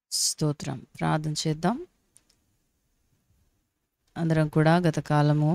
స్తోత్రం ప్రార్థన చేద్దాం అందరం కూడా గత కాలము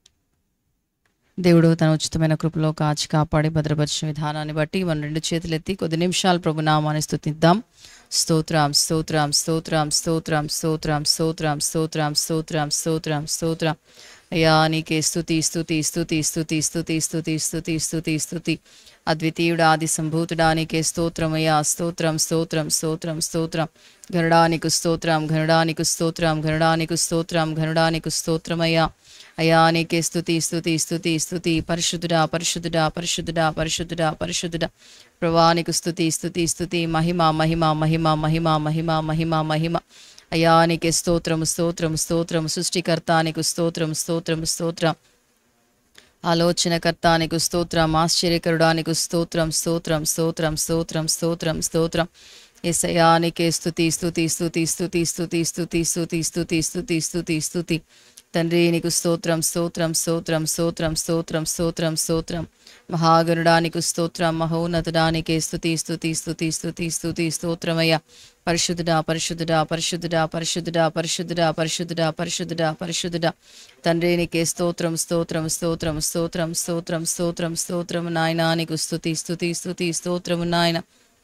దేవుడు తన ఉచితమైన కృపలో కాచి కాపాడి భద్రపరిచిన విధానాన్ని బట్టి మన రెండు చేతులెత్తి కొద్ది నిమిషాలు ప్రభు నామాన్ని స్తుతిద్దాం స్తోత్రం స్తోత్రం స్తోత్రం స్తోత్రం స్తోత్రం స్తోత్రం స్తోత్రం స్తోత్రం స్తోత్రం స్తోత్రం అయ్యా నీకే స్తుతి స్తుతి స్తుతి స్తుతి స్తుతి స్తుతి స్తుతి స్తుతి స్తుతి అద్వితీయుడు ఆది సంభూతుడా నీకే స్తోత్రమయ్యా స్తోత్రం స్తోత్రం స్తోత్రం స్తోత్రం గరుడానికి స్తోత్రం గరుడానికి స్తోత్రం గరుడానికి స్తోత్రం గరుడానికి స్తోత్రమయ్యా అయ్యా నీకే స్తుతి స్తుతి స్తుతి స్తుతి పరిశుద్ధుడా పరిశుద్ధుడా పరిశుద్ధుడా పరిశుద్ధుడా పరిశుద్ధుడా ప్రభానికి స్తుతి స్తుతి స్తుతి మహిమ మహిమ మహిమ మహిమ మహిమ మహిమ మహిమ అయ్యా నీకే స్తోత్రం స్తోత్రం స్తోత్రం సృష్టికర్తానికి స్తోత్రం స్తోత్రం స్తోత్రం ఆలోచనకర్తానికి స్తోత్రం ఆశ్చర్యకరుడానికి స్తోత్రం స్తోత్రం స్తోత్రం స్తోత్రం స్తోత్రం స్తోత్రం ఎసయానికే స్తుతి స్తుతి స్తుతి స్తుతి స్తుతి స్తుతి స్తుతి స్తుతి స్తుతి స్తుతి స్తుతి తండ్రి నీకు స్తోత్రం స్తోత్రం స్తోత్రం స్తోత్రం స్తోత్రం స్తోత్రం స్తోత్రం మహాగరుడానికి స్తోత్రం మహోన్నతుడానికి స్తుతి స్తుతి స్తుతి స్తుతి స్తుతి స్తోత్రమయ్య పరిశుద్ధుడా పరిశుద్ధుడా పరిశుద్ధుడా పరిశుద్ధుడా పరిశుద్ధుడా పరిశుద్ధుడా పరిశుద్ధుడా పరిశుద్ధుడా తండ్రి నీకే స్తోత్రం స్తోత్రం స్తోత్రం స్తోత్రం స్తోత్రం స్తోత్రం స్తోత్రం నాయనా నీకు స్తుతి స్తుతి స్తుతి స్తోత్రము నాయన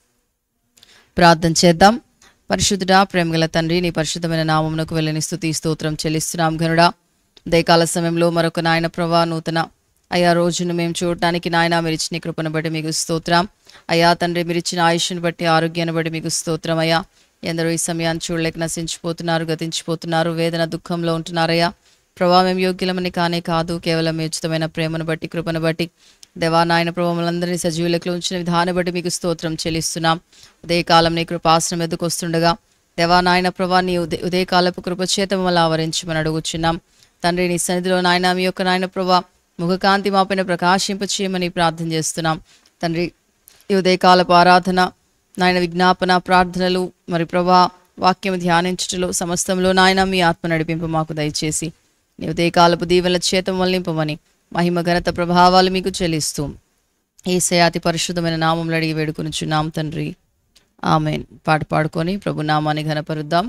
ప్రార్థన చేద్దాం పరిశుద్ధుడా ప్రేమగల తండ్రి నీ పరిశుద్ధమైన నామమునకు వెళ్ళని స్థుతి స్తోత్రం చెల్లిస్తున్నాం ఘనుడా దయకాల సమయంలో మరొక నాయన ప్రభా నూతన అయ్యా రోజును మేము చూడటానికి నాయన మీరు ఇచ్చిన కృపను బట్టి మీకు స్తోత్రం అయ్యా తండ్రి మీరు ఇచ్చిన ఆయుష్ను బట్టి ఆరోగ్యాన్ని బట్టి మీకు స్తోత్రం అయ్యా ఎందరో ఈ సమయాన్ని చూడలేక నశించిపోతున్నారు గతించిపోతున్నారు వేదన దుఃఖంలో ఉంటున్నారయ్యా ప్రభా మేము యోగ్యులమని కానే కాదు కేవలం మీ ఉచితమైన ప్రేమను బట్టి కృపను బట్టి దేవా నాయన ప్రభావలందరినీ సజీవులకు ఉంచిన విధానం బట్టి మీకు స్తోత్రం చెల్లిస్తున్నాం ఉదయకాలం నీ కృపాసనం ఎదుకు వస్తుండగా దేవా నాయన ప్రభా నీ ఉదయ ఉదయకాలపు కృప చేత మమ్మల్ని ఆవరించమని అడుగుచున్నాం తండ్రి నీ సన్నిధిలో నాయన మీ యొక్క నాయన ప్రభా ముఖకాంతి మాపైన ప్రకాశింపచేయమని ప్రార్థన చేస్తున్నాం తండ్రి ఈ ఉదయకాలపు ఆరాధన నాయన విజ్ఞాపన ప్రార్థనలు మరి ప్రభా వాక్యం ధ్యానించుటలో సమస్తంలో నాయన మీ ఆత్మ నడిపింపు మాకు దయచేసి నీ ఉదయకాలపు దీవెనల చేత మళ్ళింపమని మహిమ ఘనత ప్రభావాలు మీకు చెల్లిస్తూ ఏసయాతి పరిశుద్ధమైన నామంలో అడిగి వేడుకొనుచున్నాం తండ్రి ఆమెన్ పాట పాడుకొని ప్రభు నామాన్ని ఘనపరుద్దాం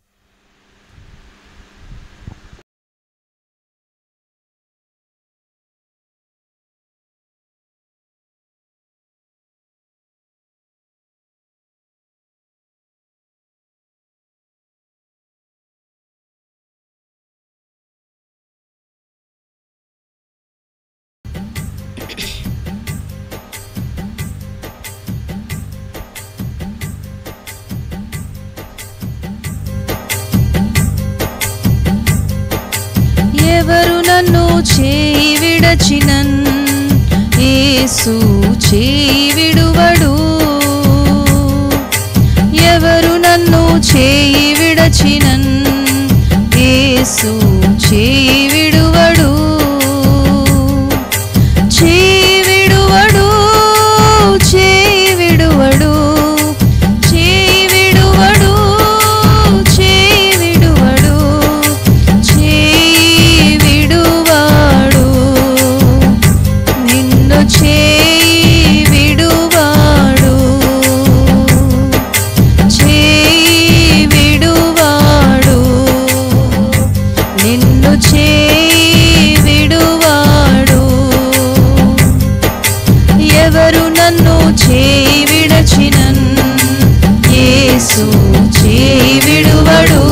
ఎవరు నన్ను చేయి విడచినన్ యేసు చేయి విడువడు ఎవరు నన్ను చేయి విడచినన్ యేసు చేయి విడువడు చేయి విడువడు చేయి విడువడు చేయి విడువడు చేయి విడువడు చేయి విడువాడు నిన్ను చేయి విడువాడు చేయి విడువాడు నిన్ను చేయి విడువాడు ఎవరు నన్ను చేయి విడచినన్ యేసు చేయి విడువడు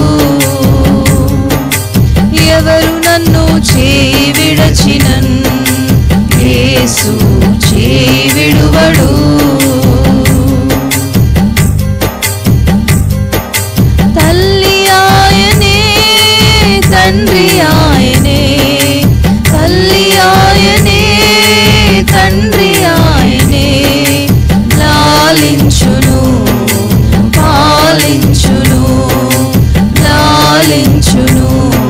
ఎవరు నన్ను చేయి విడచినన్ యేసు చేయి విడువడు తల్లి ఆయనే తండ్రి ఆయనే తల్లి ఆయనే తండ్రి ఆయనే లాలించును పాలించును లాలించును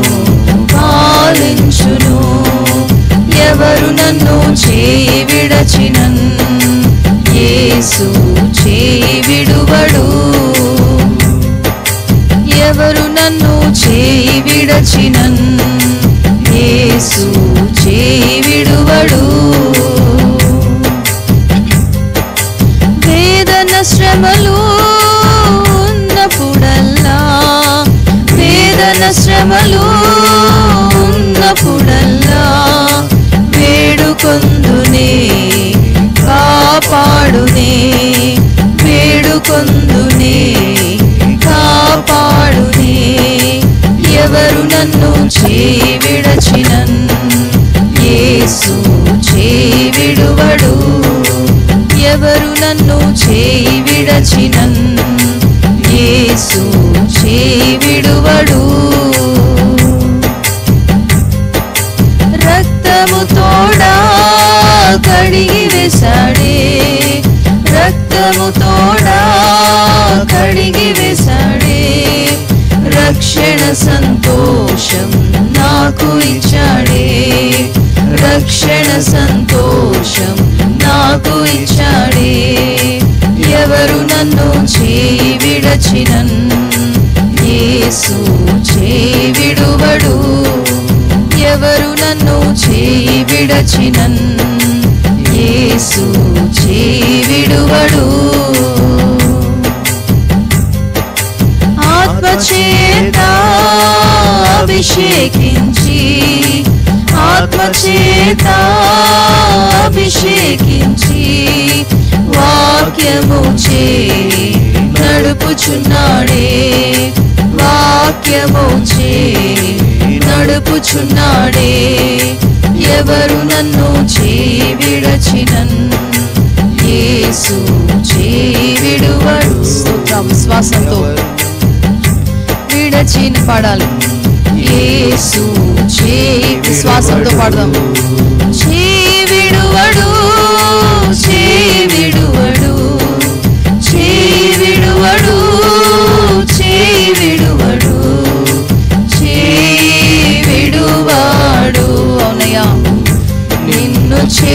పాలించును ఎవరు నన్ను చేయి విడచినన్ యేసు చేయి విడువడు ఎవరు నన్ను చేయి విడచినన్ యేసు చేయి విడువడు వేదన శ్రమలు ఉన్నప్పుడల్లా శ్రమలు ఉన్నప్పుడల్లా వేడుకొందునే కాపాడునే వేడుకొందునే కాపాడునే ఎవరు నన్ను చేవిడచినన్ యేసు చేవిడువడు ఎవరు నన్ను చేవిడచినన్ యేసు చేవిడువడు రక్తము తోడా కడిగి వేశాడే రక్తము తోడా కడిగి వేశాడే రక్షణ సంతోషం నాకు ఇచ్చాడే రక్షణ సంతోషం నాకు ఇచ్చాడే ఎవరు నన్ను చేయి విడచినన్ యేసు చేవిడువడు ఎవరు నన్ను చేయి విడచినన్ యేసు చేవిడువడు ఆత్మచేత అభిషేకించి ఆత్మచేత అభిషేకించి వాక్యము చే నడుపుచున్నాడే వాక్యము చే నడుపుచున్నాడే ఎవరు నన్ను చేవిడచినన్ యేసు చేవిడువడు స్తోత్రం విశ్వాసంతో విడచిన పాడాలి యేసు చే విశ్వాసంతో పాడదాం చేవిడువడు చేవిడువడు చేవిడువడు చేవిడువడు చేవిడువాడు అవునయ్యా నిన్ను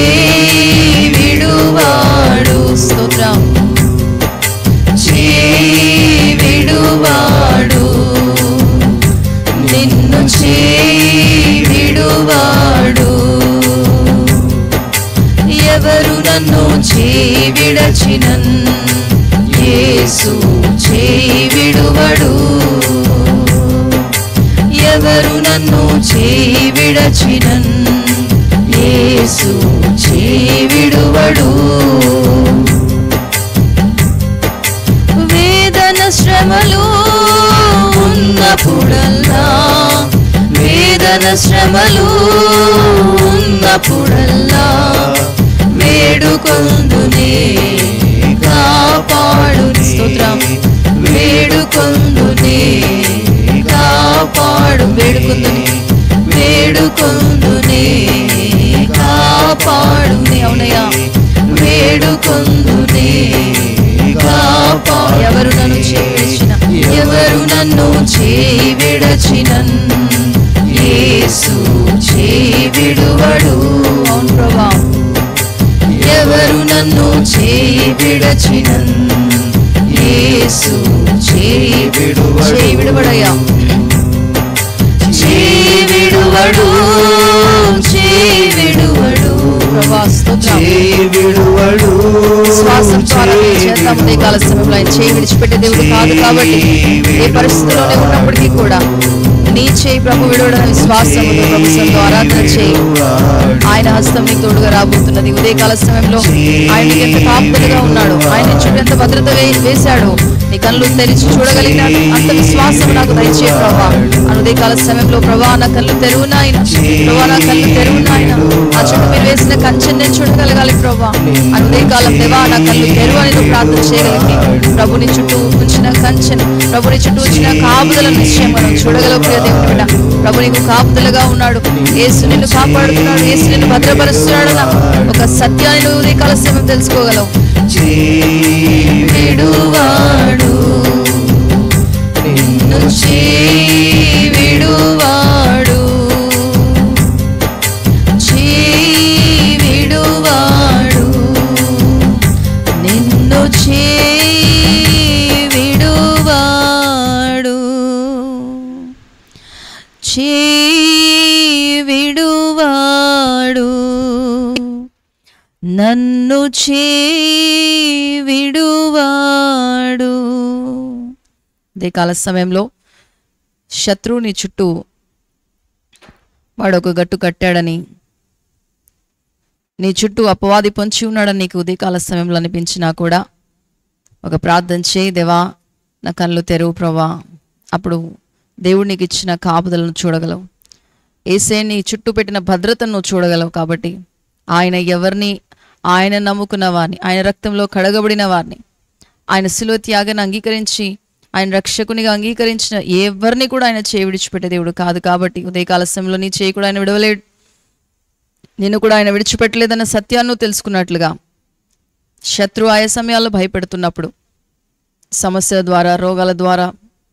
చేవిడువాడు స్తోత్రం చేవిడువాడు నిన్ను చేవిడువాడు ఎవరు నన్ను చేవిడచినన్ యేసు చేవిడువడు ఎవరు నన్ను చేవిడచినన్ యేసు చేవిడువడు వేదన శ్రమలు ఉన్నప్పుడల్లా వేదన శ్రమలు ఉన్నప్పుడల్లా వేడుకొందునే కాపాడు స్తోత్రం వేడుకొందునే కాపాడు వేడుకొందునే వేడుకొందునే కాపాడునే అవునయ్యా వేడుకొందునే కాపాడు ఎవరు నన్ను చేవిడిచిన ఎవరు నన్ను చేవిడచినన్ యేసు చేవిడువడు అవును ప్రభా ఎవరు నన్ను చేవిడచినన్ యేసు చేవిడువడు చేయి విడబడయ్యా చేవిడువడు చేవిడువడు ప్రభా స్తోత్రం విడువడు విశ్వాసంతో ఆరాధన చేద్దాం ఉదయ కాల సమయంలో ఆయన చేయి విడిచిపెట్టే దేవుడు కాదు కాబట్టి ఏ పరిస్థితిలోనే ఉన్నప్పటికీ కూడా నీ చేయి ప్రభు విడవడన విశ్వాసముతో ప్రభు సంతో ఆరాధన చేయి ఆయన హస్తం నీకు తోడుగా రాబోతున్నది ఉదయకాల సమయంలో ఆయన నీకు ఎంత కాపుదలుగా ఉన్నాడు ఆయన నీ చుట్టూ ఎంత భద్రత వే- వేశాడు నీ కళ్ళు తెరిచి చూడగలిగినాడు అంత విశ్వాసం నాకు దయచే ప్రభా అని ఉదయకాల సమయంలో ప్రభా నా కళ్ళు తెరువునాయన ప్రభా నా కళ్ళు తెరువునాయన ఆ చుట్టూ మీరు వేసిన కంచెని నేను చూడగలగాలి ప్రభా అని ఉదయకాలం దేవా నా కళ్ళు తెరువు అని నువ్వు ప్రార్థన చేయగలిగి ప్రభుని చుట్టూ ఉంచిన కంచెను ప్రభుని చుట్టూ ఉంచిన కాపుదల నిశ్చయం మనం చూడగలవు ప్రియ దేవుని బిడ్డ ప్రభు నీకు కాపుదలుగా ఉన్నాడు యేసు నిన్ను కాపాడుతున్నాడు యేసు నిన్ను భద్రపరుస్తున్నాడు అన్న ఒక సత్యాన్ని నువ్వు ఉదయకాల సమయం తెలుసుకోగలవు విడువాడు నిన్ను చేవిడువాడు చేవిడువాడు నిన్ను చేవిడువాడు చేవిడువాడు నన్ను చేవిడువాడు అదే కాల సమయంలో శత్రువు నీ చుట్టూ వాడు ఒక గట్టు కట్టాడని నీ చుట్టూ అపవాది పొంచి ఉన్నాడని నీకు ఉదయకాల సమయంలో అనిపించినా కూడా ఒక ప్రార్థన చేయి దేవా నా కళ్ళు తెరువు ప్రభా అప్పుడు దేవుడు నీకు ఇచ్చిన కాపుదలను చూడగలవు ఏసే నీ చుట్టూ పెట్టిన భద్రతను నువ్వు చూడగలవు కాబట్టి ఆయన ఎవరిని ఆయన నమ్ముకున్న వారిని ఆయన రక్తంలో కడగబడిన వారిని ఆయన శిలువ త్యాగాన్ని అంగీకరించి ఆయన రక్షకునిగా అంగీకరించిన ఎవరిని కూడా ఆయన చేయి విడిచిపెట్టే దేవుడు కాదు కాబట్టి ఉదయకాల సమయంలో నీ చేయి కూడా ఆయన విడవలేడు నిన్ను కూడా ఆయన విడిచిపెట్టలేదన్న సత్యాన్ని నువ్వు తెలుసుకున్నట్లుగా శత్రు ఆయా సమయాల్లో భయపెడుతున్నప్పుడు సమస్యల ద్వారా రోగాల ద్వారా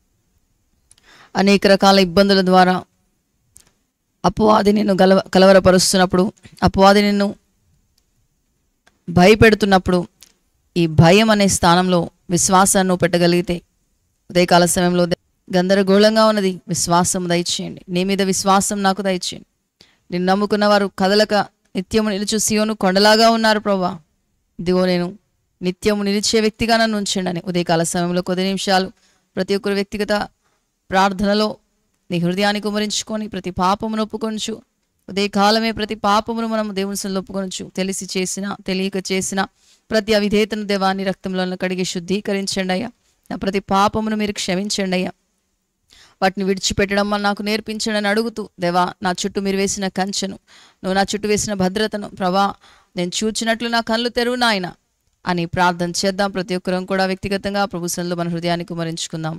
అనేక రకాల ఇబ్బందుల ద్వారా అపవాది నిన్ను గలవ కలవరపరుస్తున్నప్పుడు అపవాది నిన్ను భయపెడుతున్నప్పుడు ఈ భయం అనే స్థానంలో విశ్వాసాన్ని నువ్వు పెట్టగలిగితే ఉదయకాల సమయంలో గందరగోళంగా ఉన్నది విశ్వాసం దయచేయండి నీ మీద విశ్వాసం నాకు దయచేయండి నిన్ను నమ్ముకున్న వారు కదలక నిత్యము నిలుచు సియోను కొండలాగా ఉన్నారు ప్రభా ఇదిగో నేను నిత్యము నిలిచే వ్యక్తిగా నన్ను ఉంచండి అని ఉదయకాల సమయంలో కొద్ది నిమిషాలు ప్రతి ఒక్కరు వ్యక్తిగత ప్రార్థనలో నీ హృదయాన్ని కుమరించుకొని ప్రతి పాపమును ఒప్పుకొనచ్చు ఉదయకాలమే ప్రతి పాపమును మనం దేవుని సన్నిధిలో ఒప్పుకొనచ్చు తెలిసి చేసిన తెలియక చేసిన ప్రతి అవిధేతను దేవాన్ని రక్తంలో కడిగి శుద్ధీకరించండి అయ్యా నా ప్రతి పాపమును మీరు క్షమించండి అయ్యా వాటిని విడిచిపెట్టడం వల్ల నాకు నేర్పించండి అని అడుగుతూ దేవా నా చుట్టూ మీరు వేసిన కంచెను నువ్వు నా చుట్టూ వేసిన భద్రతను ప్రభా నేను చూచినట్లు నా కళ్ళు తెరువు నాయన అని ప్రార్థన చేద్దాం ప్రతి ఒక్కరం కూడా వ్యక్తిగతంగా ప్రభు సన్నిధిలో మన హృదయాన్ని కుమరించుకుందాం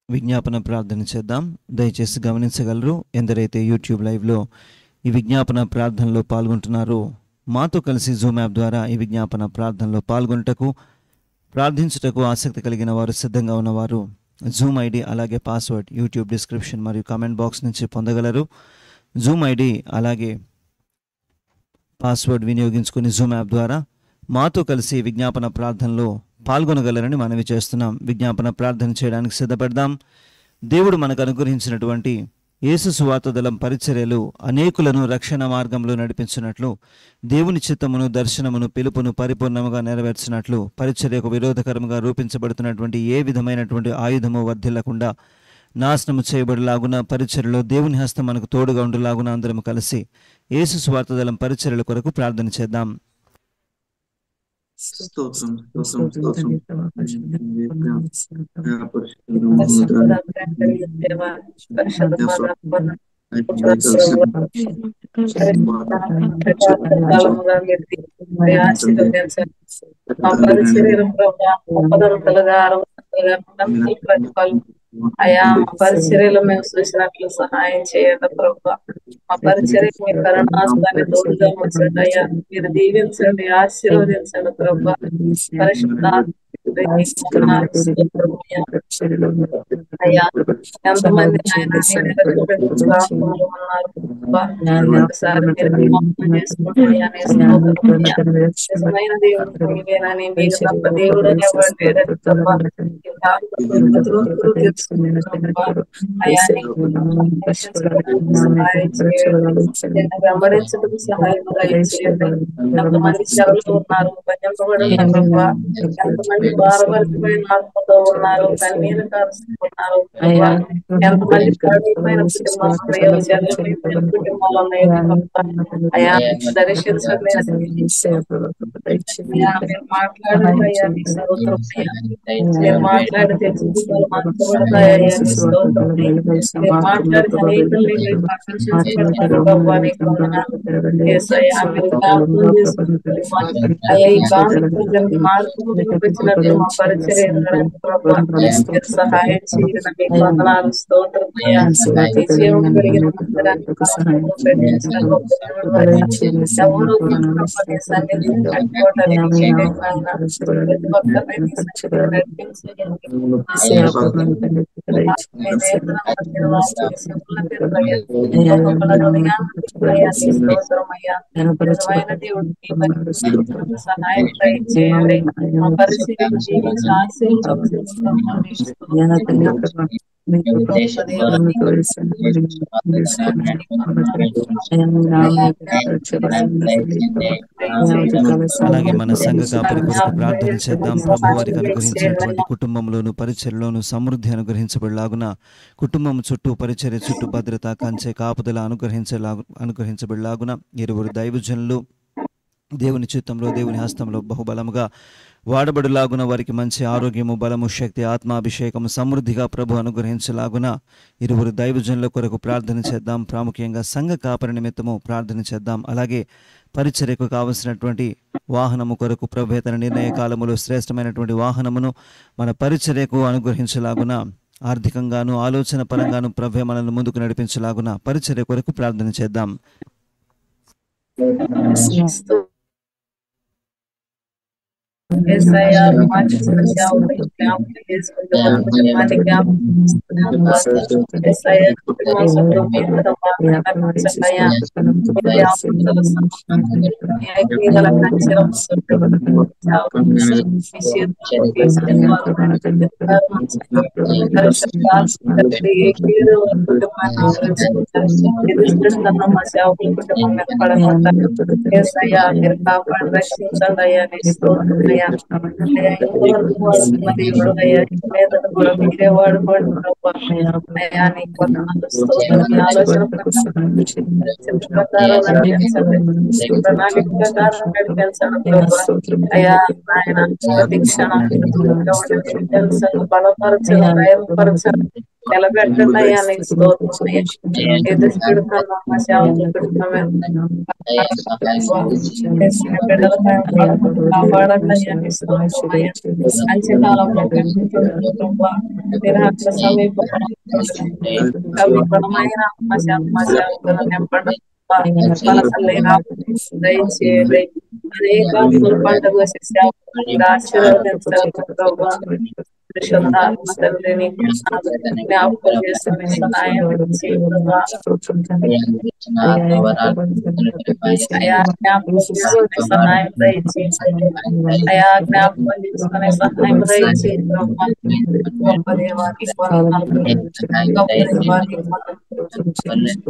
విజ్ఞాపన ప్రార్థన చేద్దాం దయచేసి గమనించగలరు ఎందరైతే యూట్యూబ్ లైవ్లో ఈ విజ్ఞాపన ప్రార్థనలో పాల్గొంటున్నారో మాతో కలిసి జూమ్ యాప్ ద్వారా ఈ విజ్ఞాపన ప్రార్థనలో పాల్గొనటకు ప్రార్థించుటకు ఆసక్తి కలిగిన వారు సిద్ధంగా ఉన్నవారు జూమ్ ఐడి అలాగే పాస్వర్డ్ యూట్యూబ్ డిస్క్రిప్షన్ మరియు కామెంట్ బాక్స్ నుంచి పొందగలరు జూమ్ ఐడి అలాగే పాస్వర్డ్ వినియోగించుకుని జూమ్ యాప్ ద్వారా మాతో కలిసి విజ్ఞాపన ప్రార్థనలో పాల్గొనగలరని మనవి చేస్తున్నాం విజ్ఞాపన ప్రార్థన చేయడానికి సిద్ధపడదాం దేవుడు మనకు అనుగ్రహించినటువంటి యేసు సువార్త దళం పరిచర్యలు అనేకులను రక్షణ మార్గంలో నడిపించినట్లు దేవుని చిత్తమును దర్శనమును పిలుపును పరిపూర్ణముగా నెరవేర్చినట్లు పరిచర్యకు విరోధకరముగా రూపించబడుతున్నటువంటి ఏ విధమైనటువంటి ఆయుధము వర్ధిల్లకుండా నాశనము చేయబడిలాగున పరిచర్యలో దేవుని హస్తం మనకు తోడుగా ఉండులాగున అందరము కలిసి యేసు సువార్త దళం పరిచర్యల కొరకు ప్రార్థన చేద్దాం స్తోత్రం స్తోత్రం స్తోత్రం అయా మా పరిచర్యలో మేము చూసినట్లు సహాయం చేయండి ప్రభా మా పరిచర్య మీ కరుణాస్తాన్ని తోడుగా ఉంచండి అయ్యా మీరు దీవించండి ఆశీర్వదించండి ప్రభా పరిశుద్ధాత్మ అయ్యా ఎంతమంది ఆయన ఉన్నారు ఒకసారి మీరు జ్ఞాపకం చేసుకోండి అయ్యా నీ స్తోత్రం అయ్యా. నిజమైన దేవుడు నీవేనని మీకు తప్ప దేవుడు ఎవరు లేడని ప్రభా ఈ దారుణం ప్రతి ఒక్కరూ తెలుసుకున్నారు ప్రభా. అయ్యా నీకు రక్షించడానికి సహాయం చేయండి నిన్ను వెంబడించడానికి సహాయం దయచేయండి ఎంతమంది చెరలో ఉన్నారు భజంపబడి ఉన్నారు ప్రభా ఎంతమంది భారభరితమైన ఆత్మతో ఉన్నారు కన్నీరు కారుస్తున్నారు ప్రభా. ఎంతమంది పాడైపోయిన కుటుంబాలు ఉన్నాయో చెరలోని కుటుంబాలు ఉన్నాయో ప్రభా. అయా దర్శించండి అయ్యా, మీరు మాట్లాడండి అయ్యా నీ స్తోత్రం అయ్యా. మీరు మాట్లాడి తెలుసుకోవాలి మంత్రపడతాయా నీ స్తోత్రం అయ్యా. మీరు మాట్లాడి అనేకుల్ని మీరు ఆకర్షించబడతారు ప్రభా నీకు వందనాలు. యేసయ్యా, మీరు జ్ఞాపకం చేసుకోండి. అయ్యా ఈ కాన్ఫరెన్స్ మార్పు చూపించినట్లు మా పరిచయం ప్రభా మీరు సహాయం చేయండి మీకు వందనాలు స్తోత్రం అయ్యా ఈ జీవం కలిగిన మందిరానికి కాపుదల పెట్టించిన గొప్ప దేవుడు అయ్యా. ఎవరు ప్రభా నీ సన్నిధిని కట్టుకోవడానికి చేయడం వలన ప్రతి ఒక్కరిని నీ సన్నిధిలో నడిపించండి. మీ నేత్రం మధ్య వాసి సింపుల్ పిల్లలయ్యా. ఒక్కొక్కళ్ళ హృదయాన్ని నీ స్తోత్రం అయ్యా. నిజమైన దేవుడు నీ పరిశుద్ధులకు సహాయం దయచేయండి. మా పరిస్థితిని జీవించి ఆశీర్వదించండి. అలాగే మన సంఘ కాపరి కొరకు ప్రార్థన చేద్దాం ప్రభు వారికి అనుగ్రహించినటువంటి కుటుంబంలోను పరిచర్లోను సమృద్ధి అనుగ్రహించబడిలాగున కుటుంబం చుట్టూ పరిచర్య చుట్టూ భద్రత కంచె కాపుదల అనుగ్రహించలాగు అనుగ్రహించబడిలాగున ఇరువురు దైవజనులు దేవుని చిత్తంలో దేవుని హస్తంలో బహుబలముగా వాడబడులాగున వారికి మంచి ఆరోగ్యము బలము శక్తి ఆత్మాభిషేకము సమృద్ధిగా ప్రభు అనుగ్రహించలాగున ఇరువురు దైవజనుల కొరకు ప్రార్థన చేద్దాం ప్రాముఖ్యంగా సంఘ కాపరి నిమిత్తము ప్రార్థన చేద్దాం అలాగే పరిచర్యకు కావలసినటువంటి వాహనము కొరకు ప్రభు తన నిర్ణయ కాలములో శ్రేష్టమైనటువంటి వాహనమును మన పరిచర్యకు అనుగ్రహించలాగున ఆర్థికంగాను ఆలోచన పరంగాను ప్రభు మనల్ని ముందుకు నడిపించలాగున పరిచర్య కొరకు ప్రార్థన చేద్దాం యేసయ్యా, మా చిన్న సేవకులు జ్ఞాపకం చేసుకుంటూ మన కుటుంబాన్ని జ్ఞాపకం చేసుకుంటూ యేసయ్యా, కుటుంబం చుట్టూ మీ అందరూ మాకు నడిపించండియా. మీ ఆపుదల సమాధానం, మీ ఐక్యతల కంచెల చుట్టూ మీ చేతులతో తీసుకుని వారు పరిశుద్ధాత్మ ఏ కీడు కుటుంబాన్ని ఆవరించుకుంటారు. ఇది సృష్టిస్తున్న మా సేవకుల కుటుంబం మీద పడకుండా యేసయ్యా, మీరు కాపాడి రక్షించండి అయ్యా నీ స్తోత్రం అయ్యా. అయ్యా, ఇంతవరకు వాడుకున్న దేవుడు అయ్యా, ఇక మీదట కూడా మీరే వాడుకోండి ప్రభా. అయ్యా, నీ వందనాలు, స్తోత్రం, నీ ఆలోచన ప్రకారం చిత్త ప్రకారం నడిపించండి. నీ ప్రణాళిక ప్రకారం నడిపించండి ప్రభా. అయ్యా నాయన ప్రతి క్షణం తెలుసండి బలపరచండి ధైర్యపరచండి నిలబెట్టండి అయ్యా నీకు స్తోత్రం అయ్యా ఎదురు పెడుతున్నా మా సేవకులు పెడుతున్నామే బిడ్డలపై కాపాడండి అయ్యా నీ స్తోత్రం అయ్యా అంత్యకాలంలో నిరాత్మ సమీప సమీపమైన మా సేవ మా సేవకులు నింపండి దయచేయండి అనేక పండుగ సేవకులు ఆశీర్వదించాలి ప్రభావ పరిశుద్ధాత్మ తండ్రిని జ్ఞాపకం చేసుకుని సహాయం చేయండి అయా జ్ఞాపకం చేసుకుని సహాయం దయచేయండి అయా జ్ఞాపకం చేసుకుని సహాయం దయచేయండి గొప్ప దేవానికి వందనాలు. గొప్ప దేవానికి వందనాలు.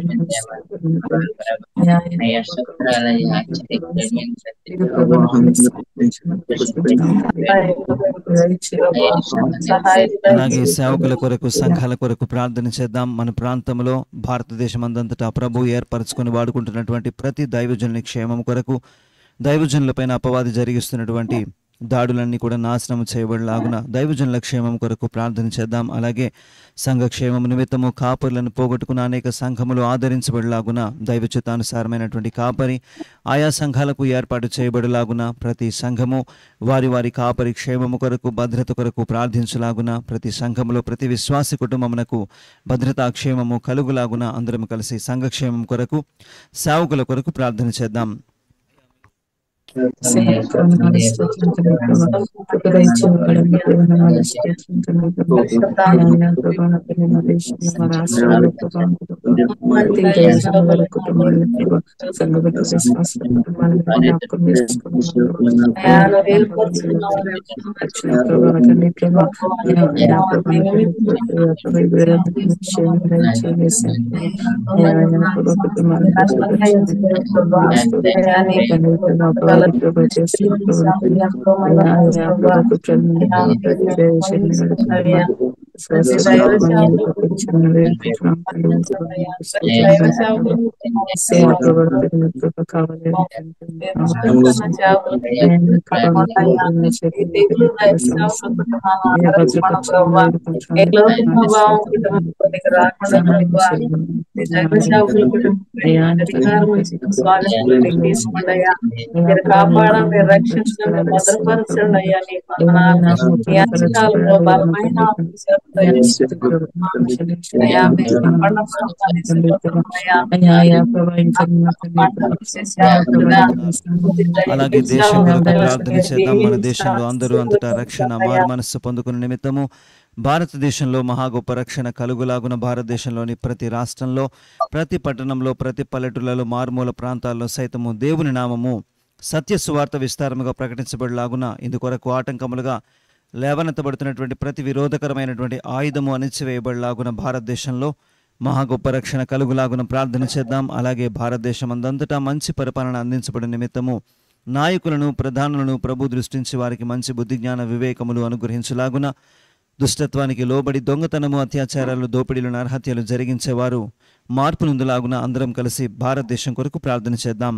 సహాయం అలాగే దయచేయండి. సేవకుల కొరకు సంఘాల కొరకు ప్రార్థన చేద్దాం మన ప్రాంతంలో భారతదేశం అందంతటా ప్రభు ఏర్పరచుకొని వాడుకుంటున్నటువంటి ప్రతి దైవజనుని క్షేమం కొరకు దైవజనులపైన అపవాది జరిగిస్తున్నటువంటి దాడులన్నీ కూడా నాశనం చేయబడలాగున దైవజనుల క్షేమం కొరకు ప్రార్థన చేద్దాం అలాగే సంఘ క్షేమం నిమిత్తము కాపరులను పోగొట్టుకున్న అనేక సంఘములు ఆదరించబడలాగున దైవచితానుసారమైనటువంటి కాపరి ఆయా సంఘాలకు ఏర్పాటు చేయబడలాగున ప్రతి సంఘము వారి వారి కాపరి క్షేమము కొరకు భద్రత కొరకు ప్రార్థించలాగున ప్రతి సంఘములో ప్రతి విశ్వాసి కుటుంబమునకు భద్రతా క్షేమము కలుగులాగున అందరం కలిసి సంఘక్షేమం కొరకు సేవకుల కొరకు ప్రార్థన చేద్దాం మీరు కాపాడండి రక్షించండి భద్రపరచండి అయ్యా నీ వందనాలు. ఈ అంచనాలలో బలమైన ఆఫీసర్తో అయ్యా మీరు కాపాడండి అయ్యా. అలాగే దేశం కొరకు ప్రార్థన చేద్దాం మన దేశంలో అందరూ అంతటా రక్షణ మారు మనస్సు పొందుకున్న నిమిత్తము భారతదేశంలో మహా గొప్ప రక్షణ కలుగులాగున భారతదేశంలోని ప్రతి రాష్ట్రంలో ప్రతి పట్టణంలో ప్రతి పల్లెటూళ్ళలో మారుమూల ప్రాంతాల్లో సైతము దేవుని నామము సత్య సువార్త విస్తారముగా ప్రకటించబడలాగున ఇందుకొరకు ఆటంకములుగా లేవనెత్తబడుతున్నటువంటి ప్రతి విరోధకరమైనటువంటి ఆయుధము అణిచివేయబడలాగున భారతదేశంలో మహా గొప్ప రక్షణ కలుగులాగున ప్రార్థన చేద్దాం అలాగే భారతదేశం అందంతటా మంచి పరిపాలన అందించబడిన నిమిత్తము నాయకులను ప్రధానులను ప్రభు దృష్టించి వారికి మంచి బుద్ధి జ్ఞాన వివేకములు అనుగ్రహించులాగున దుష్టత్వానికి లోబడి దొంగతనము అత్యాచారాలు దోపిడీలు నరహత్యలు జరిగించేవారు మార్పు నుందులాగున అందరం కలిసి భారతదేశం కొరకు ప్రార్థన చేద్దాం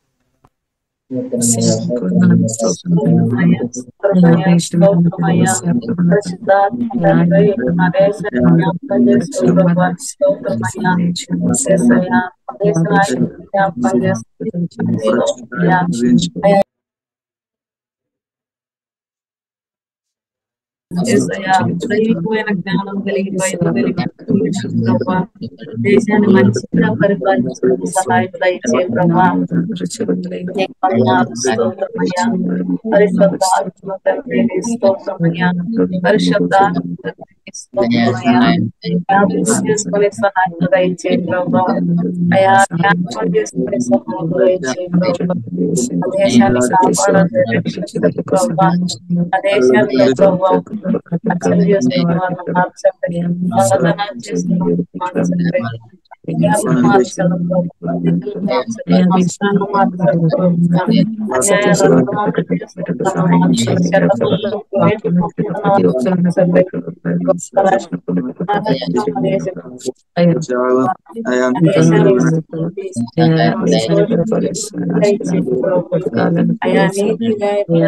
దైవికమైన జ్ఞానం కలిగి బయట కలిగి ప్రభా దేశాన్ని మంచిగా పరిపాలించడానికి సహాయం దయచే ప్రభా నీకు వందనాలు, స్తోత్రమయ్యా. పరిశుద్ధ ఆత్మ తండ్రిని స్తోత్రమయ్యా. పరిశుద్ధ ఆత్మ తండ్రిని స్తోత్రమయ్యా. జ్ఞాపకం చేసుకునే సహాయం దయచే ప్రభా అయా జ్ఞాపకం చేసుకునే సహాయం దయచే ప్రభా ఆ దేశాన్ని కాపాడండి రక్షించండి ప్రభా ఆ దేశాన్ని ప్రభా హత్యలు చేస్తున్న వాళ్ళని మార్చండి దొంగతనాలు చేస్తున్న వాళ్ళని మార్చండి అయా నీతిగా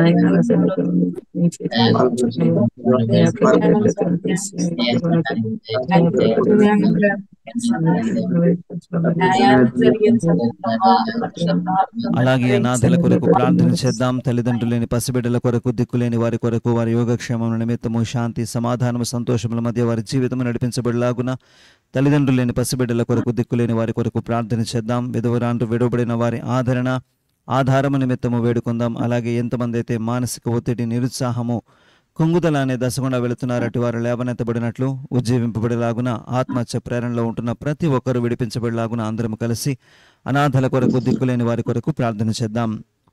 అలాగే అనాథల కొరకు ప్రార్థన చేద్దాం తల్లిదండ్రులు లేని పసిబిడ్డల కొరకు దిక్కులేని వారి కొరకు వారి యోగక్షేమం నిమిత్తము శాంతి సమాధానము సంతోషముల మధ్య వారి జీవితం నడిపించబడిలాగున తల్లిదండ్రులు లేని పసిబిడ్డల కొరకు దిక్కులేని వారి కొరకు ప్రార్థన చేద్దాం విధవరాండ్రు విడవబడిన వారి ఆదరణ ఆధారము నిమిత్తము వేడుకుందాం అలాగే ఎంతమంది అయితే మానసిక ఒత్తిడి నిరుత్సాహము కుంగుదల అనే దశ గుండా వెళుతున్నారు అటు వారు లేవనెత్తబడినట్లు ఉజ్జీవింపబడేలాగున ఆత్మహత్య ప్రేరణలో ఉంటున్న ప్రతి ఒక్కరు విడిపించబడేలాగున అందరం కలిసి అనాథల కొరకు దిక్కులేని వారి కొరకు ప్రార్థన చేద్దాం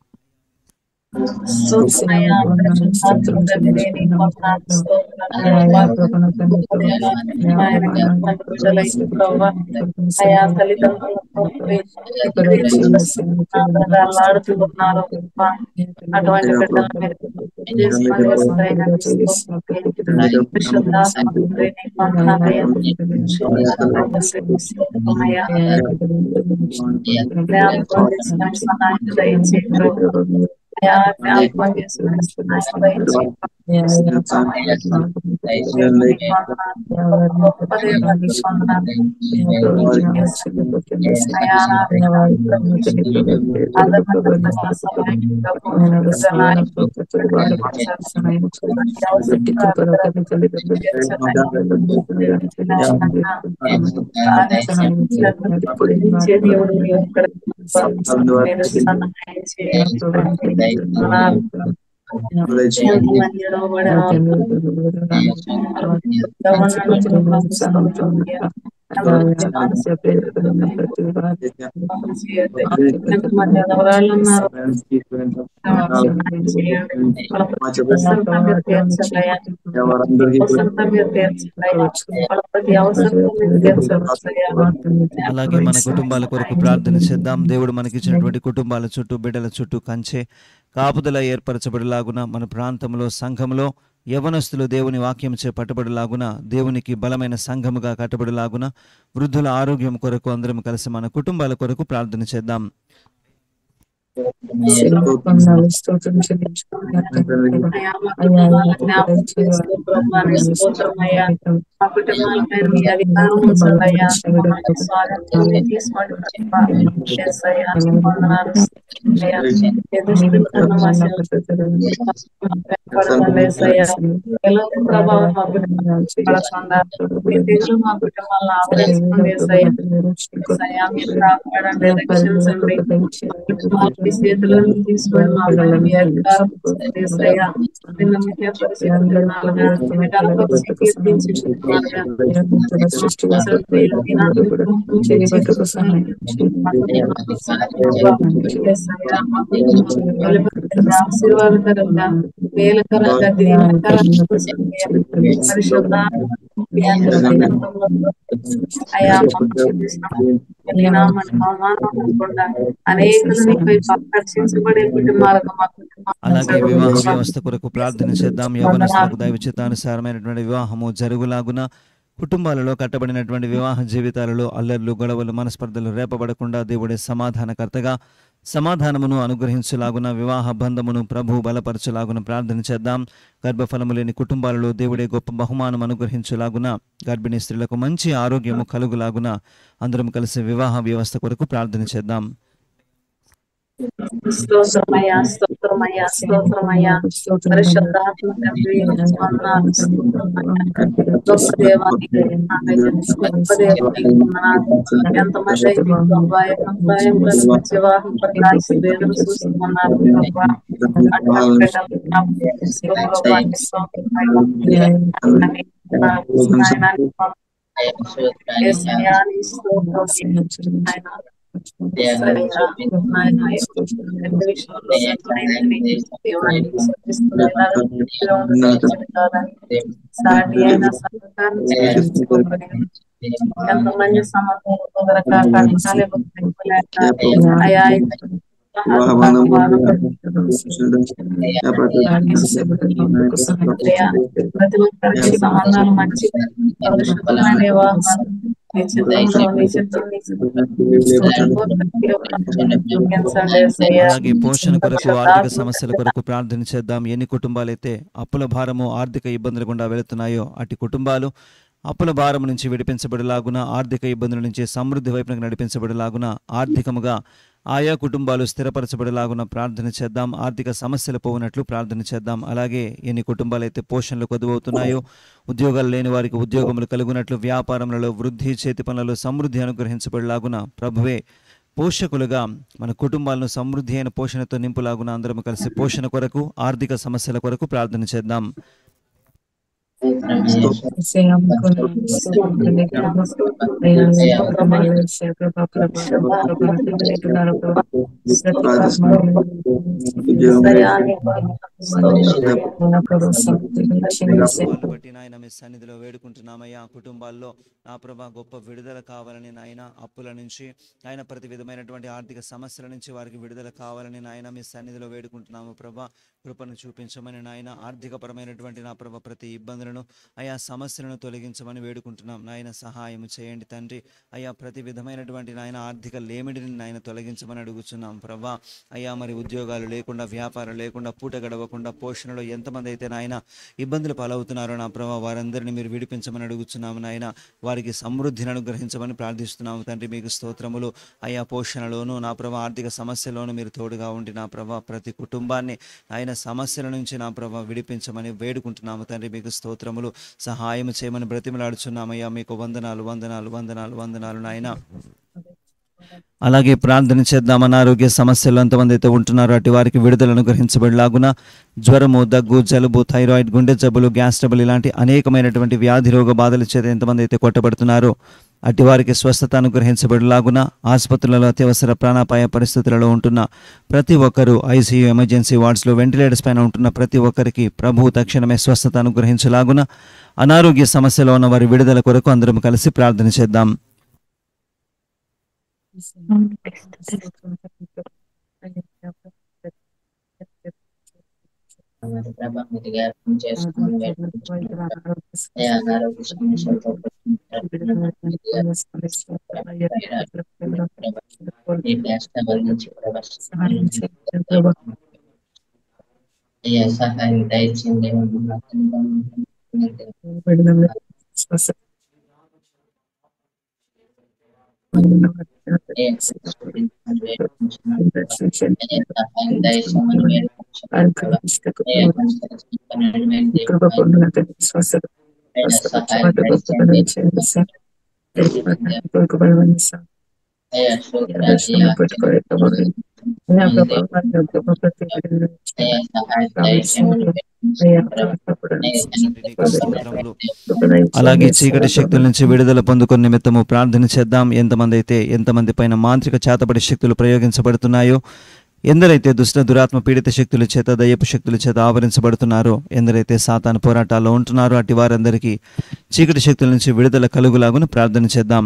అయా తల్లిదండ్రులతో అటువంటి ఎవరాళ్ళు ఉన్నారు అలాగే మన కుటుంబాల కొరకు ప్రార్థన చేద్దాం దేవుడు మనకిచ్చినటువంటి కుటుంబాల చుట్టూ బిడ్డల చుట్టూ కంచె కాపుదల ఏర్పరచబడిలాగున మన ప్రాంతంలో సంఘంలో యవనస్తులు దేవుని వాక్యంచే పట్టబడిలాగున దేవునికి బలమైన సంఘముగా కట్టబడిలాగున వృద్ధుల ఆరోగ్యం కొరకు అందరం కలిసి మన కుటుంబాల కొరకు ప్రార్థన చేద్దాం స్తోత్రం మా కుటుంబాల మీద మీ అధికారం ఉంచండియ్యా. మమ్మల్ని స్వాగతం తీసుకోండి ప్రభా. యేసయ్యా, వందనాలు అయ్యా. ఏ దుష్టుల కన్నా మా శత్రువులు పడకండి యేసయ్యా. ఎలాంటి ప్రభావం మా కుటుంబాలపై పడకుండా మీ తెగులు మా కుటుంబాలను ఆవరించుకోండి యేసయ్యా. యేసయ్యా, మీరు కాపాడండి రక్షించండి మీ చేతులను తీసుకొని మా పైన మీ అధికారం ఉంచండి యేసయ్యా. నిన్న ముఖ్య పరిస్థితులున్నారుగా, విడాకులకు కీర్తించుకుంటున్నారుగా. ఆశీర్వాదకరంగా మేలుకరంగా దీవెనకరంగా పరిశుద్ధ అయా మీ నామాన్ని అవమానం అనకుండా అనేకులు నీపై ఆకర్షించబడే కుటుంబాలకు మా అలాగే వివాహ కుటుంబాలు వ్యవస్థ కొరకు ప్రార్థన చేద్దాం యవనస్తులకు దైవ చిత్తానుసారమైనటువంటి వివాహము జరుగులాగున కుటుంబాలలో కట్టబడినటువంటి వివాహ జీవితాలలో అల్లర్లు గొడవలు మనస్పర్ధలు రేపబడకుండా దేవుడే సమాధానకర్తగా సమాధానమును అనుగ్రహించులాగున వివాహ బంధమును ప్రభు బలపరచులాగున ప్రార్థన చేద్దాం గర్భఫలము లేని కుటుంబాలలో దేవుడే గొప్ప బహుమానం అనుగ్రహించులాగున గర్భిణీ స్త్రీలకు మంచి ఆరోగ్యము కలుగులాగున అందరం కలిసి వివాహ వ్యవస్థ కొరకు ప్రార్థన చేద్దాం స్తోత్రమయ్యా స్తోత్రమయ్యా స్తోత్రమయ్యా పరిశుద్ధాత్మ తండ్రి వందనాలు స్తోత్రమయ్యా. గొప్ప దేవానికి గొప్ప దేవానికి వందనాలు. ఎంతమంది అయితే ప్రభా, అభిప్రాయములను మంచి వివాహం పట్ల ఎదురు చూస్తున్నారు ప్రభా. అటువంటి బిడ్డలు జ్ఞాపకం చేసుకో ప్రభా. నీ స్తోత్రమయ్యా. నాయనా, నీ యేసయ్యా, నీ స్తోత్రం నాయనా. సాటి అయిన సహకారం చేసుకోబడి ఎంతమంది సమర్థులు రకరకాల కష్టాలు ఎదుర్కొలేక అయా ప్రతి ఒక్కరికి సంబంధాలు మంచి పరిశుభ్రమైన వివాహాలు నీ చిత్తంలో నీ చిత్తం నీ అలాగే పోషణ కొరకు ఆర్థిక సమస్యల కొరకు ప్రార్థన చేద్దాం ఎన్ని కుటుంబాలైతే అప్పుల భారము ఆర్థిక ఇబ్బందులు గుండా వెళుతున్నాయో అటు కుటుంబాలు అప్పుల భారం నుంచి విడిపించబడలాగున ఆర్థిక ఇబ్బందుల నుంచి సమృద్ధి వైపునకు నడిపించబడలాగున ఆర్థికముగా ఆయా కుటుంబాలు స్థిరపరచబడేలాగున ప్రార్థన చేద్దాం ఆర్థిక సమస్యలు పోవునట్లు ప్రార్థన చేద్దాం అలాగే ఎన్ని కుటుంబాలు అయితే పోషణలు కొదువవుతున్నాయో ఉద్యోగాలు లేని వారికి ఉద్యోగములు కలుగునట్లు వ్యాపారములలో వృద్ధి చేతి పనులలో సమృద్ధి అనుగ్రహించబడేలాగున ప్రభువే పోషకులుగా మన కుటుంబాలను సమృద్ధి అయిన పోషణతో నింపులాగున అందరం కలిసి పోషణ కొరకు ఆర్థిక సమస్యల కొరకు ప్రార్థన చేద్దాం కుటుంబాలను బట్టి నాయన మీ సన్నిధిలో వేడుకుంటున్నామయ్యా కుటుంబాల్లో నా ప్రభా గొప్ప విడుదల కావాలని నాయన అప్పుల నుంచి ఆయన ప్రతి విధమైనటువంటి ఆర్థిక సమస్యల నుంచి వారికి విడుదల కావాలని నాయన మీ సన్నిధిలో వేడుకుంటున్నాము ప్రభా కృపను చూపించమని నాయన ఆర్థికపరమైనటువంటి నా ప్రభ ప్రతి ఇబ్బందులను ఆయా సమస్యలను తొలగించమని వేడుకుంటున్నాం నాయన సహాయం చేయండి తండ్రి అయ్యా ప్రతి విధమైనటువంటి నాయన ఆర్థిక లేమిడిని నాయన తొలగించమని అడుగుతున్నాం ప్రభా అయ్యా మరి ఉద్యోగాలు లేకుండా వ్యాపారం లేకుండా పూట గడవకుండా పోషణలో ఎంతమంది అయితే నాయన ఇబ్బందులు పాలవుతున్నారో నా ప్రభా వారందరినీ మీరు విడిపించమని అడుగుతున్నాము నాయన వారికి సమృద్ధిని అనుగ్రహించమని ప్రార్థిస్తున్నాము తండ్రి మీకు స్తోత్రములు అయ్యా పోషణలోను నా ప్రభా ఆర్థిక సమస్యలోను మీరు తోడుగా ఉండి నా ప్రభా ప్రతి కుటుంబాన్ని ఆయన సమస్యల నుంచి నా ప్రభా విడిపించమని వేడుకుంటున్నాము తండ్రి మీకు స్తోత్రములు సహాయం చేయమని బ్రతిమలాడుచున్నామయ్యా మీకు వందనాలు వందనాలు వందనాలు వందనాలు నాయన అలాగే ప్రార్థన చేద్దాం అనారోగ్య సమస్యలు ఎంతమంది అయితే ఉంటున్నారో అటు వారికి విడుదలను గ్రహించబడిలాగున జ్వరము దగ్గు జలుబు థైరాయిడ్ గుండె జబ్బులు గ్యాస్ ట్రబుల్ ఇలాంటి అనేకమైనటువంటి వ్యాధి రోగ బాధల చేత ఎంతమంది అయితే కొట్టబడుతున్నారో అటు వారికి స్వస్థత అనుగ్రహించబడిలాగున ఆసుపత్రులలో అత్యవసర ప్రాణాపాయ పరిస్థితులలో ఉంటున్న ప్రతి ఒక్కరూ ఐసీయూ ఎమర్జెన్సీ వార్డ్స్లో వెంటిలేటర్స్ పైన ఉంటున్న ప్రతి ఒక్కరికి ప్రభువు తక్షణమే స్వస్థత అనుగ్రహించలాగున అనారోగ్య సమస్యలో ఉన్న వారి విడుదల కొరకు అందరం కలిసి ప్రార్థన చేద్దాం ప్రభా మీరు జ్ఞాపకం చేసుకుని అయ్యా అనారోగ్య సమస్యలతో ఈ కష్టం నుంచి ప్రభా అయ్యా సహాయం దయచేయండి సహాయం దయచేయమని అయ్యా అయ్యా సహాయం దయచేయమని అలాగే చీకటి శక్తుల నుంచి విడుదల పొందుకుని నిమిత్తము ప్రార్థన చేద్దాం ఎంతమంది అయితే ఎంతమంది పైన మాంత్రిక చేతబడి శక్తులు ప్రయోగించబడుతున్నాయో ఎందరైతే దుష్ట దురాత్మ పీడిత శక్తుల చేత దయ్యపు శక్తుల చేత ఆవరించబడుతున్నారో ఎందరైతే సాతాను పోరాటాల్లో ఉంటున్నారో అటు వారందరికీ చీకటి శక్తుల నుంచి విడుదల కలుగులాగున ప్రార్థన చేద్దాం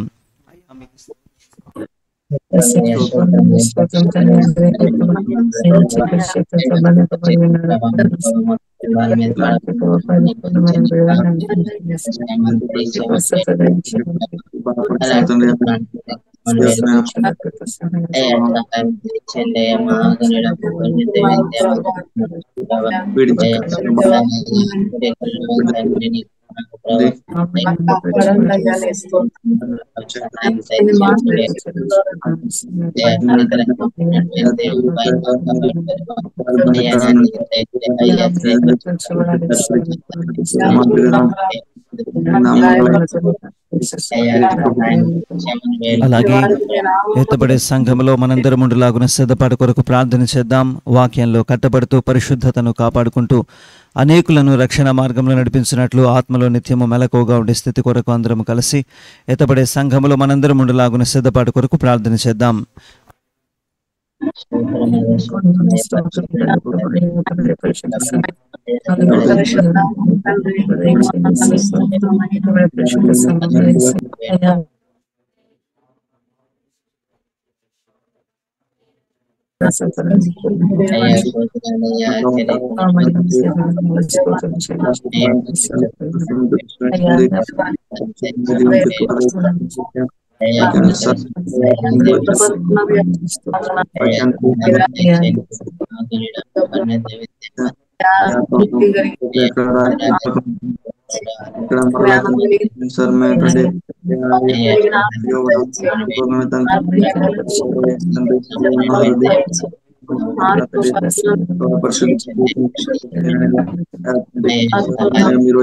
అలాగే ఎత్తబడే సంఘంలో మనందరం ఉండులాగున సిద్ధపాటు కొరకు ప్రార్థన చేద్దాం వాక్యంలో కట్టబడుతూ పరిశుద్ధతను కాపాడుకుంటూ అనేకులను రక్షణ మార్గంలో నడిపించినట్లు ఆత్మలో నిత్యము మెలకువగా ఉండే స్థితి కొరకు అందరం కలిసి ఎత్తపడే సంఘములో మనందరం ఉండలాగున సిద్ధపాటు కొరకు ప్రార్థన చేద్దాం सर मैं మీరు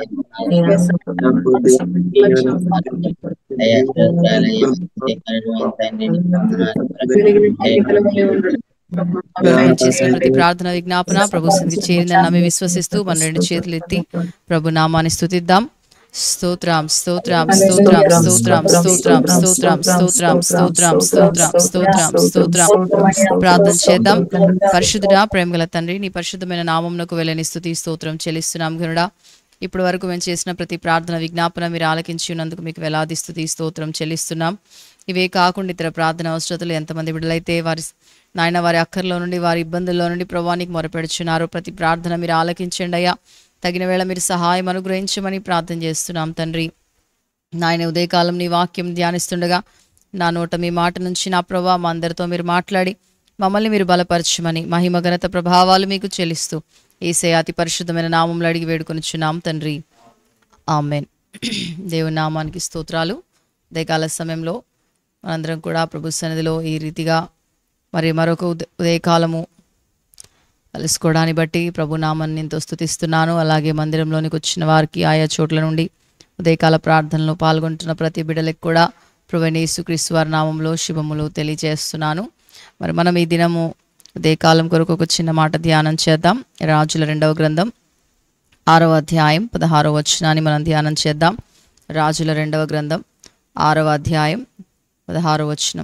మేము చేసిన ప్రతి ప్రార్థన విజ్ఞాపన ప్రభు సన్నిధికి చేరిందని నమ్మి విశ్వసిస్తూ మన రెండు చేతులు ఎత్తి ప్రభు నామాన్ని స్తుతిద్దాం స్తోత్రం స్తోత్రం స్తోత్రం స్తోత్రం స్తోత్రం స్తోత్రం స్తోత్రం స్తోత్రం స్తోత్రం స్తోత్రం స్తోత్రం ప్రార్థన చేద్దాం పరిశుద్ధుడా ప్రేమగల తండ్రి నీ పరిశుద్ధమైన నామంనకు వెళ్ళని స్థుతి స్తోత్రం చెల్లిస్తున్నాం గనుడా ఇప్పటి వరకు మేము చేసిన ప్రతి ప్రార్థన విజ్ఞాపన మీరు ఆలకించి ఉన్నందుకు మీకు వేలాది స్థుతి స్తోత్రం చెల్లిస్తున్నాం ఇవే కాకుండా ఇతర ప్రార్థన అవసరతలు ఎంతమంది బిడ్డలైతే వారి నాయన వారి అక్కర్లో నుండి వారి ఇబ్బందుల్లో నుండి ప్రభానికి మొరపెడుచున్నారు ప్రతి ప్రార్థన మీరు ఆలకించండి అయ్యా తగిన వేళ మీరు సహాయం అనుగ్రహించమని ప్రార్థన చేస్తున్నాం తండ్రి నాయన ఉదయకాలం నీ వాక్యం ధ్యానిస్తుండగా నా నోట మీ మాట నుంచి నా ప్రభా మా అందరితో మీరు మాట్లాడి మమ్మల్ని మీరు బలపరచమని మహిమ ఘనత ప్రభావాలు మీకు చెల్లిస్తూ ఏసే అతి పరిశుద్ధమైన నామంలో అడిగి వేడుకొనిచున్నాం తండ్రి ఆమెన్ దేవుని నామానికి స్తోత్రాలు ఉదయకాల సమయంలో మనందరం కూడా ప్రభు సన్నిధిలో ఈ రీతిగా మరి మరొక ఉద ఉదయకాలము కలుసుకోవడాన్ని బట్టి ప్రభు నామాన్ని ఎంతో స్తుతిస్తున్నాను అలాగే మందిరంలోనికి వచ్చిన వారికి ఆయా చోట్ల నుండి ఉదయకాల ప్రార్థనలో పాల్గొంటున్న ప్రతి బిడ్డలకు కూడా ప్రభునేసు క్రీస్తు వారి నామంలో శుభములు తెలియజేస్తున్నాను మరి మనం ఈ దినము ఉదయకాలం కొరకు ఒక చిన్న మాట ధ్యానం చేద్దాం రాజుల రెండవ గ్రంథం ఆరవ అధ్యాయం పదహారవ వచనాన్ని మనం ధ్యానం చేద్దాం రాజుల రెండవ గ్రంథం ఆరవ అధ్యాయం పదహారవ వచనం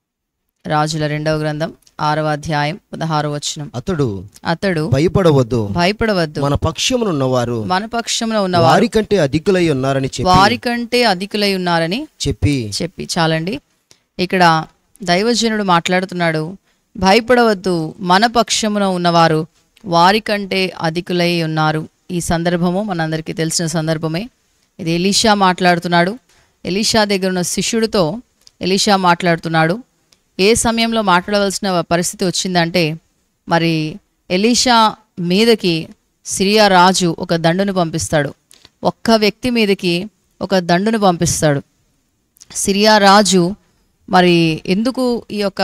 రాజుల రెండవ గ్రంథం ఆరవ అధ్యాయం పదహారవ వచనం అతడు అతడు భయపడవద్దు భయపడవద్దు మన పక్షమునున్నవారు మన పక్షంలో ఉన్నవారు వారి కంటే అధికులై ఉన్నారని చెప్పి వారి కంటే అధికులై ఉన్నారని చెప్పి చెప్పి చాలండి ఇక్కడ దైవజనుడు మాట్లాడుతున్నాడు భయపడవద్దు మన పక్షమున ఉన్నవారు వారి కంటే అధికులై ఉన్నారు ఈ సందర్భము మనందరికీ తెలిసిన సందర్భమే ఇది ఎలీషా మాట్లాడుతున్నాడు ఎలీషా దగ్గర ఉన్న శిష్యుడితో ఎలీషా మాట్లాడుతున్నాడు ఏ సమయంలో మాట్లాడవలసిన పరిస్థితి వచ్చిందంటే మరి ఎలీషా మీదకి సిరియా రాజు ఒక దండును పంపిస్తాడు ఒక్క వ్యక్తి మీదకి ఒక దండును పంపిస్తాడు సిరియా రాజు మరి ఎందుకు ఈ యొక్క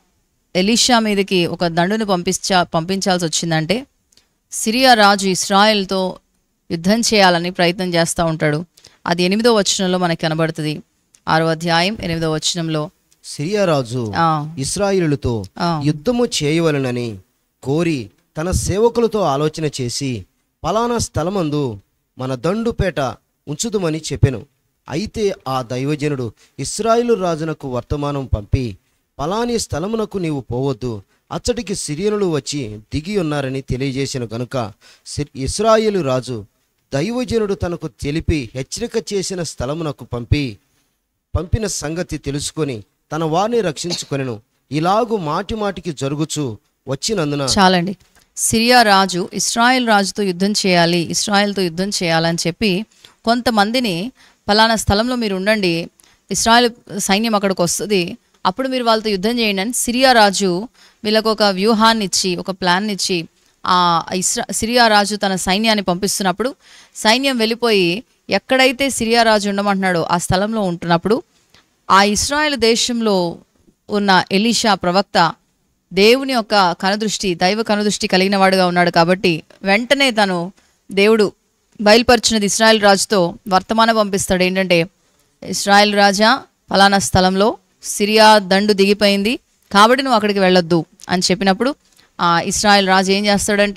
ఎలీషా మీదకి ఒక దండును పంపించా పంపించాల్సి వచ్చిందంటే సిరియా రాజు ఇస్రాయెల్తో యుద్ధం చేయాలని ప్రయత్నం చేస్తూ ఉంటాడు అది ఎనిమిదో వచనంలో మనకి కనబడుతుంది ఆరో అధ్యాయం ఎనిమిదో వచనంలో సిరియా రాజు ఆ, ఇస్రాయిలులతో ఆ. యుద్ధము చేయవలనని కోరి తన సేవకులతో ఆలోచన చేసి పలానా స్థలమందు మన దండుపేట ఉంచుదుమని చెప్పెను అయితే ఆ దైవజనుడు ఇస్రాయిలు రాజునకు వర్తమానం పంపి పలాని స్థలమునకు నీవు పోవద్దు అచ్చటికి సిరియనులు వచ్చి దిగి ఉన్నారని తెలియజేసిన గనుక సి- ఇస్రాయేలు రాజు దైవజనుడు తనకు తెలిపి హెచ్చరిక చేసిన స్థలమునకు పంపి పంపిన సంగతి తెలుసుకొని తన వారిని రక్షించుకొనెను ఇలాగు మాటి మాటికి జరుగుచు వచ్చినందున చాలండి సిరియా రాజు ఇస్రాయెల్ రాజుతో యుద్ధం చేయాలి ఇస్రాయెల్తో యుద్ధం చేయాలని చెప్పి కొంతమందిని పలానా స్థలంలో మీరు ఉండండి ఇస్రాయెల్ సైన్యం అక్కడికి వస్తుంది అప్పుడు మీరు వాళ్ళతో యుద్ధం చేయండి అని సిరియా రాజు వీళ్ళకు ఒక వ్యూహాన్ని ఇచ్చి ఒక ప్లాన్ ఇచ్చి ఆ ఇస్రా సిరియా రాజు తన సైన్యాన్ని పంపిస్తున్నప్పుడు సైన్యం వెళ్ళిపోయి ఎక్కడైతే సిరియా రాజు ఉండమంటున్నాడో ఆ స్థలంలో ఉంటున్నప్పుడు ఆ ఇస్రాయెల్ దేశంలో ఉన్న ఎలీషా ప్రవక్త దేవుని యొక్క కనుదృష్టి దైవ కనుదృష్టి కలిగిన వాడుగా ఉన్నాడు కాబట్టి వెంటనే తను దేవుడు బయలుపరిచినది ఇస్రాయెల్ రాజుతో వర్తమానం పంపిస్తాడు ఏంటంటే ఇస్రాయెల్ రాజా ఫలానా స్థలంలో సిరియా దండు దిగిపోయింది కాబట్టి నువ్వు అక్కడికి వెళ్ళొద్దు అని చెప్పినప్పుడు ఆ ఇస్రాయెల్ రాజు ఏం చేస్తాడంటే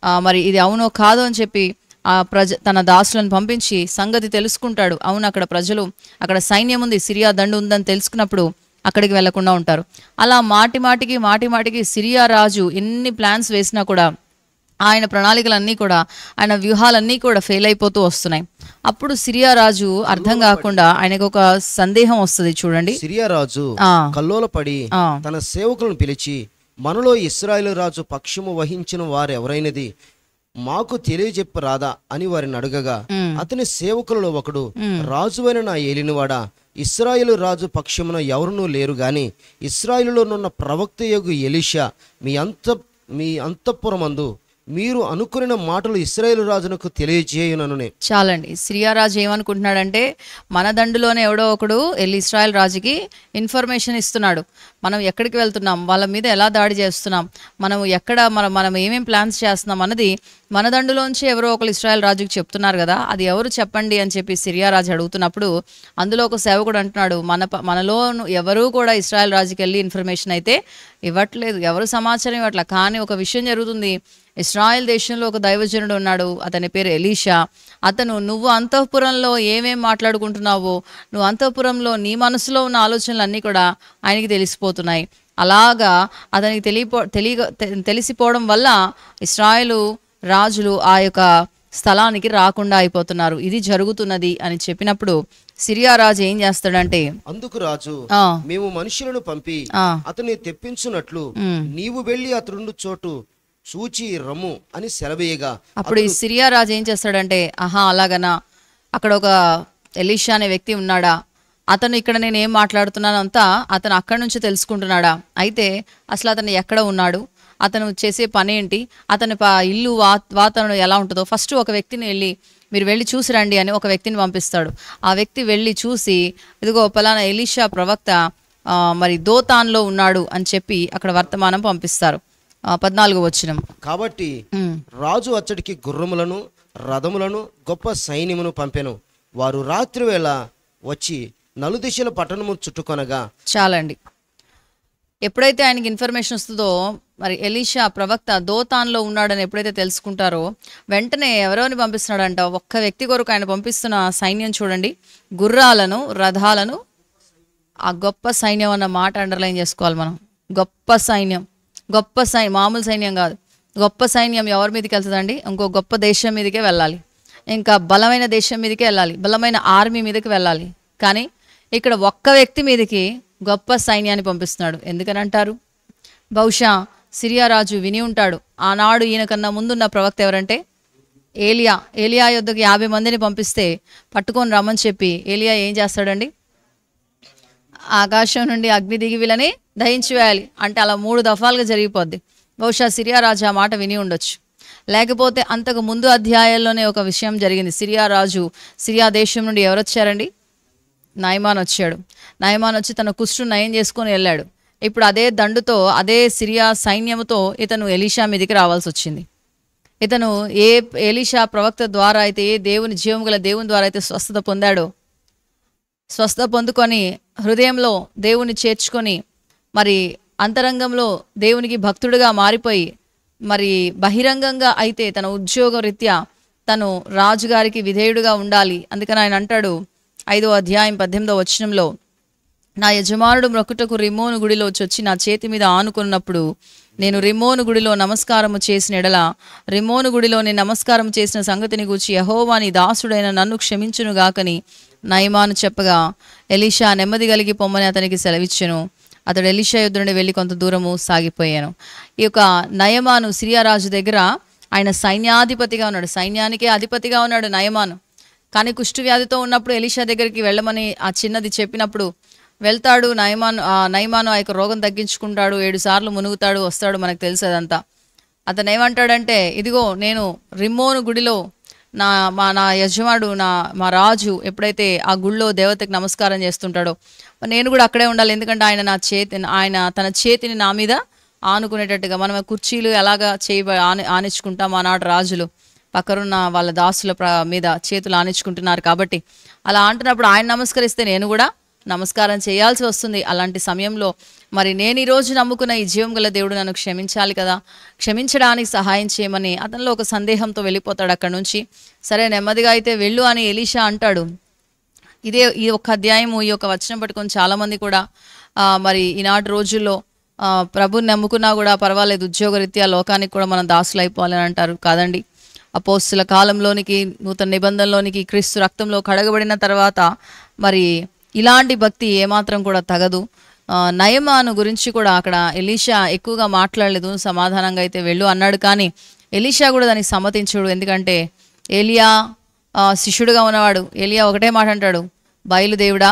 ఆ, మరి ఇది అవునో కాదో అని చెప్పి ఆ ప్రజ తన దాసులను పంపించి సంగతి తెలుసుకుంటాడు అవును అక్కడ ప్రజలు అక్కడ సైన్యం ఉంది సిరియా దండు ఉందని తెలుసుకున్నప్పుడు అక్కడికి వెళ్లకుండా ఉంటారు అలా మాటి మాటికి మాటి మాటికి సిరియా రాజు ఎన్ని ప్లాన్స్ వేసినా కూడా ఆయన ప్రణాళికలన్నీ కూడా ఆయన వ్యూహాలన్నీ కూడా ఫెయిల్ అయిపోతూ వస్తున్నాయి అప్పుడు సిరియా రాజు అర్థం కాకుండా ఆయనకు ఒక సందేహం వస్తుంది చూడండి సిరియా రాజు ఆ. కల్లోల పడి ఆ. తన సేవకులను పిలిచి మనలో ఇస్రాయేల్ రాజు పక్షము వహించిన వారెవరైనది మాకు తెలియజెప్ప రాదా అని వారిని అడగగా అతని సేవకులలో ఒకడు రాజువైన నా ఏలినవాడా ఇస్రాయేలు రాజు పక్షమున ఎవరునూ లేరు గాని ఇస్రాయేలులోనున్న ప్రవక్త యొగు ఎలీషా మీ అంత మీ అంతఃపురమందు మీరు అనుకున్న మాటలు ఇస్రాయేలు రాజునకు తెలియజేయునను చాలండి సిరియా రాజు ఏమనుకుంటున్నాడంటే మన దండులోనే ఎవడో ఒకడు వెళ్ళి ఇస్రాయల్ రాజుకి ఇన్ఫర్మేషన్ ఇస్తున్నాడు మనం ఎక్కడికి వెళ్తున్నాం వాళ్ళ మీద ఎలా దాడి చేస్తున్నాం మనం ఎక్కడ మనం మనం ఏమేం ప్లాన్స్ చేస్తున్నాం అన్నది మన దండులోంచి ఎవరో ఒకరు ఇస్రాయల్ రాజుకి చెప్తున్నారు కదా అది ఎవరు చెప్పండి అని చెప్పి సిరియా రాజు అడుగుతున్నప్పుడు అందులో ఒక సేవకుడు అంటున్నాడు మన ప- మనలో ఎవరూ కూడా ఇస్రాయల్ రాజుకి వెళ్ళి ఇన్ఫర్మేషన్ అయితే ఇవ్వట్లేదు ఎవరు సమాచారం ఇవ్వట్లే కానీ ఒక విషయం జరుగుతుంది ఇస్రాయల్ దేశంలో ఒక దైవజనుడు ఉన్నాడు అతని పేరు ఎలీషా అతను నువ్వు అంతఃపురంలో ఏమేం మాట్లాడుకుంటున్నావో నువ్వు అంతఃపురంలో నీ మనసులో ఉన్న ఆలోచనలు అన్నీ కూడా ఆయనకి తెలిసిపోతున్నాయి అలాగా అతనికి తెలియపో తెలియ తె- తెలిసిపోవడం వల్ల ఇస్రాయేలు రాజులు ఆ యొక్క స్థలానికి రాకుండా అయిపోతున్నారు ఇది జరుగుతున్నది అని చెప్పినప్పుడు సిరియా రాజు ఏం చేస్తాడంటే అందుకు రాజు ఆ, మేము మనుషులను పంపి ఆ, అతన్ని తెప్పించున్నట్లు నీవు వెళ్ళి అతడుండు చోటు చూచి రమ్ము అని సెలవేయగా అప్పుడు ఈ సిరియా రాజు ఏం చేస్తాడంటే ఆహా అలాగనా అక్కడ ఒక ఎలీషా అనే వ్యక్తి ఉన్నాడా అతను ఇక్కడ నేను ఏం మాట్లాడుతున్నాను అంతా అతను అక్కడి నుంచి తెలుసుకుంటున్నాడా అయితే అసలు అతను ఎక్కడ ఉన్నాడు అతను చేసే పని ఏంటి అతని ప- ఇల్లు వా వాతావరణం ఎలా ఉంటుందో ఫస్ట్ ఒక వ్యక్తిని వెళ్ళి మీరు వెళ్ళి చూసి రండి అని ఒక వ్యక్తిని పంపిస్తాడు ఆ వ్యక్తి వెళ్ళి చూసి ఇదిగో పలానా ఎలీషా ప్రవక్త ఆ, మరి దోతాన్లో ఉన్నాడు అని చెప్పి అక్కడ వర్తమానం పంపిస్తారు ఆ, పద్నాలుగు వచ్చినం కాబట్టి రాజు అచ్చడికి గుర్రములను రథములను గొప్ప సైన్యమును పంపెను వారు రాత్రివేళ వచ్చి నలుదిశల పట్టణము చుట్టుకొనగా చాలండి ఎప్పుడైతే ఆయనకి ఇన్ఫర్మేషన్ వస్తుందో మరి ఎలీషా ప్రవక్త దోతాన్లో ఉన్నాడని ఎప్పుడైతే తెలుసుకుంటారో వెంటనే ఎవరెవరిని పంపిస్తున్నాడంట ఒక్క వ్యక్తి కొరకు ఆయన పంపిస్తున్న సైన్యం చూడండి గుర్రాలను రథాలను ఆ గొప్ప సైన్యం అన్న మాట అండర్లైన్ చేసుకోవాలి మనం గొప్ప సైన్యం గొప్ప సై మామూలు సైన్యం కాదు గొప్ప సైన్యం ఎవరి మీదకి వెళ్తుందండి ఇంకో గొప్ప దేశం మీదకే వెళ్ళాలి ఇంకా బలమైన దేశం మీదకే వెళ్ళాలి బలమైన ఆర్మీ మీదకి వెళ్ళాలి కానీ ఇక్కడ ఒక్క వ్యక్తి మీదకి గొప్ప సైన్యాన్ని పంపిస్తున్నాడు ఎందుకని అంటారు బహుశా సిరియా రాజు విని ఉంటాడు ఆనాడు ఈయన కన్నా ముందున్న ప్రవక్త ఎవరంటే ఏలియా ఏలియా యొద్దకు యాభై మందిని పంపిస్తే పట్టుకొని రమ్మని చెప్పి ఏలియా ఏం చేస్తాడండి ఆకాశం నుండి అగ్ని దిగి వీళ్ళని దహించి వేయాలి అంటే అలా మూడు దఫాలుగా జరిగిపోద్ది బహుశా సిరియా రాజు ఆ మాట విని ఉండొచ్చు లేకపోతే అంతకు ముందు అధ్యాయాల్లోనే ఒక విషయం జరిగింది సిరియా రాజు సిరియా దేశం నుండి ఎవరు వచ్చారండి నయమాన్ వచ్చాడు నయమాన్ వచ్చి తన కుష్టు నయం చేసుకొని వెళ్ళాడు ఇప్పుడు అదే దండుతో అదే సిరియా సైన్యంతో ఇతను ఎలీషా మీదకి రావాల్సి వచ్చింది ఇతను ఏ ఎలీషా ప్రవక్త ద్వారా అయితే ఏ దేవుని జీవం గల దేవుని ద్వారా అయితే స్వస్థత పొందాడో స్వస్థ పొందుకొని హృదయంలో దేవుని చేర్చుకొని మరి అంతరంగంలో దేవునికి భక్తుడిగా మారిపోయి మరి బహిరంగంగా అయితే తన ఉద్యోగ రీత్యా తను రాజుగారికి విధేయుడుగా ఉండాలి అందుకని ఆయన అంటాడు ఐదో అధ్యాయం పద్దెనిమిదో వచనంలో నా యజమానుడు మ్రొక్కుటకు రిమోను గుడిలో వచ్చి నా చేతి మీద ఆనుకున్నప్పుడు నేను రిమోను గుడిలో నమస్కారము చేసిన ఎడల రిమోను గుడిలో నేను నమస్కారం చేసిన సంగతిని గూర్చి యహోవాని దాసుడైన నన్ను క్షమించును గాకని నయమాను చెప్పగా ఎలీషా నెమ్మది కలిగి పొమ్మని అతనికి సెలవిచ్చెను అతడు ఎలీషా యుద్ధ నుండి వెళ్ళి కొంత దూరము సాగిపోయాను ఈ యొక్క నయమాను సిరియా రాజు దగ్గర ఆయన సైన్యాధిపతిగా ఉన్నాడు సైన్యానికే అధిపతిగా ఉన్నాడు నయమాను కానీ కుష్టు వ్యాధితో ఉన్నప్పుడు ఎలీషా దగ్గరికి వెళ్ళమని ఆ చిన్నది చెప్పినప్పుడు వెళ్తాడు నయమాను ఆ నయమాను ఆ యొక్క రోగం తగ్గించుకుంటాడు ఏడు సార్లు మునుగుతాడు వస్తాడు మనకు తెలుసు అదంతా అతను ఏమంటాడంటే ఇదిగో నేను రిమ్మోను గుడిలో నా మా నా యజమాడు నా మా రాజు ఎప్పుడైతే ఆ గుళ్ళో దేవతకి నమస్కారం చేస్తుంటాడో మరి నేను కూడా అక్కడే ఉండాలి ఎందుకంటే ఆయన నా చేతి ఆయన తన చేతిని నా మీద ఆనుకునేటట్టుగా మనం కుర్చీలు ఎలాగా చేయబ ఆని ఆనించుకుంటాం ఆనాడు రాజులు పక్కనున్న వాళ్ళ దాసుల ప్ర మీద చేతులు ఆనించుకుంటున్నారు కాబట్టి అలా అంటున్నప్పుడు ఆయన నమస్కరిస్తే నేను కూడా నమస్కారం చేయాల్సి వస్తుంది అలాంటి సమయంలో మరి నేను ఈరోజు నమ్ముకున్న ఈ జీవం గల దేవుడు నన్ను క్షమించాలి కదా క్షమించడానికి సహాయం చేయమని అతనిలో ఒక సందేహంతో వెళ్ళిపోతాడు అక్కడి నుంచి సరే నెమ్మదిగా అయితే వెళ్ళు అని ఎలీషా అంటాడు ఇదే ఈ ఒక్క అధ్యాయము ఈ యొక్క వచనం పట్టుకొని చాలామంది కూడా ఆ, మరి ఈనాటి రోజుల్లో ఆ, ప్రభుని నమ్ముకున్నా కూడా పర్వాలేదు ఉద్యోగరీత్యా లోకానికి కూడా మనం దాసులు అయిపోవాలని అంటారు కాదండి అపోస్తుల కాలంలోనికి నూతన నిబంధనలోనికి క్రీస్తు రక్తంలో కడగబడిన తర్వాత మరి ఇలాంటి భక్తి ఏమాత్రం కూడా తగదు ఆ, నయమాను గురించి కూడా అక్కడ ఎలీషా ఎక్కువగా మాట్లాడలేదు సమాధానంగా అయితే వెళ్ళు అన్నాడు కానీ ఎలీషా కూడా దానికి సమ్మతించడు ఎందుకంటే ఏలియా ఆ, శిష్యుడుగా ఉన్నవాడు ఏలియా ఒకటే మాట అంటాడు బయలుదేవుడా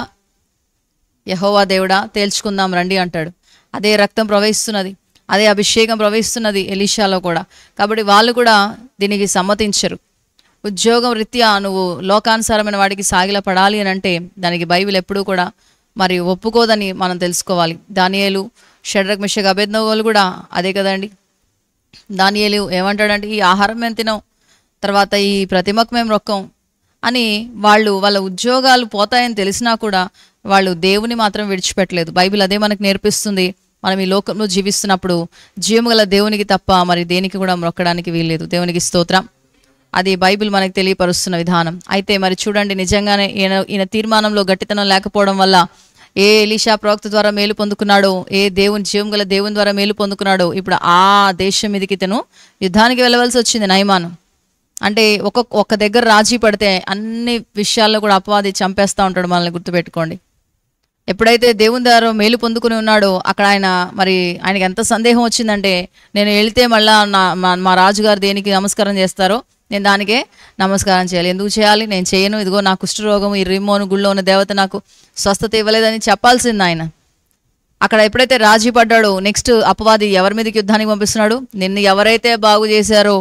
యహోవా దేవుడా తేల్చుకుందాం రండి అంటాడు అదే రక్తం ప్రవహిస్తున్నది అదే అభిషేకం ప్రవహిస్తున్నది ఎలీషాలో కూడా కాబట్టి వాళ్ళు కూడా దీనికి సమ్మతించరు ఉద్యోగం రీత్యా నువ్వు లోకానుసారమైన వాడికి సాగిల పడాలి అని అంటే దానికి బైబిల్ ఎప్పుడూ కూడా మరి ఒప్పుకోదని మనం తెలుసుకోవాలి దానియేలు షడ్రక్ మిషక్ అభేద్నగోలు కూడా అదే కదండి దానియేలు ఏమంటాడంటే ఈ ఆహారం మేము తినం తర్వాత ఈ ప్రతిమకు మేము రొక్కం అని వాళ్ళు వాళ్ళ ఉద్యోగాలు పోతాయని తెలిసినా కూడా వాళ్ళు దేవుని మాత్రం విడిచిపెట్టలేదు బైబిల్ అదే మనకు నేర్పిస్తుంది మనం ఈ లోకంలో జీవిస్తున్నప్పుడు జీవము గల దేవునికి తప్ప మరి దేనికి కూడా మొక్కడానికి వీల్లేదు దేవునికి స్తోత్రం అది బైబిల్ మనకు తెలియపరుస్తున్న విధానం అయితే మరి చూడండి నిజంగానే ఈయన ఈయన తీర్మానంలో గట్టితనం లేకపోవడం వల్ల ఏ ఎలీషా ప్రవక్త ద్వారా మేలు పొందుకున్నాడో ఏ దేవుని జీవం గల దేవుని ద్వారా మేలు పొందుకున్నాడో ఇప్పుడు ఆ దేశం మీదకి ఇతను యుద్ధానికి వెళ్ళవలసి వచ్చింది నయమాను అంటే ఒక్కొక్క ఒక్క దగ్గర రాజీ పడితే అన్ని విషయాల్లో కూడా అపవాది చంపేస్తూ ఉంటాడు మనల్ని గుర్తుపెట్టుకోండి ఎప్పుడైతే దేవుని ద్వారా మేలు పొందుకుని ఉన్నాడో అక్కడ ఆయన మరి ఆయనకి ఎంత సందేహం వచ్చిందంటే నేను వెళితే మళ్ళా నా మా- మా రాజుగారు దేనికి నమస్కారం చేస్తారో నేను దానికే నమస్కారం చేయాలి ఎందుకు చేయాలి నేను చేయను ఇదిగో నా కుష్ఠరోగం ఈ రిమ్మోను గుళ్ళో ఉన్న దేవత నాకు స్వస్థత ఇవ్వలేదని చెప్పాల్సింది ఆయన అక్కడ ఎప్పుడైతే రాజీ పడ్డాడో నెక్స్ట్ అపవాది ఎవరి మీదకి యుద్ధానికి పంపిస్తున్నాడు నిన్ను ఎవరైతే బాగు చేశారో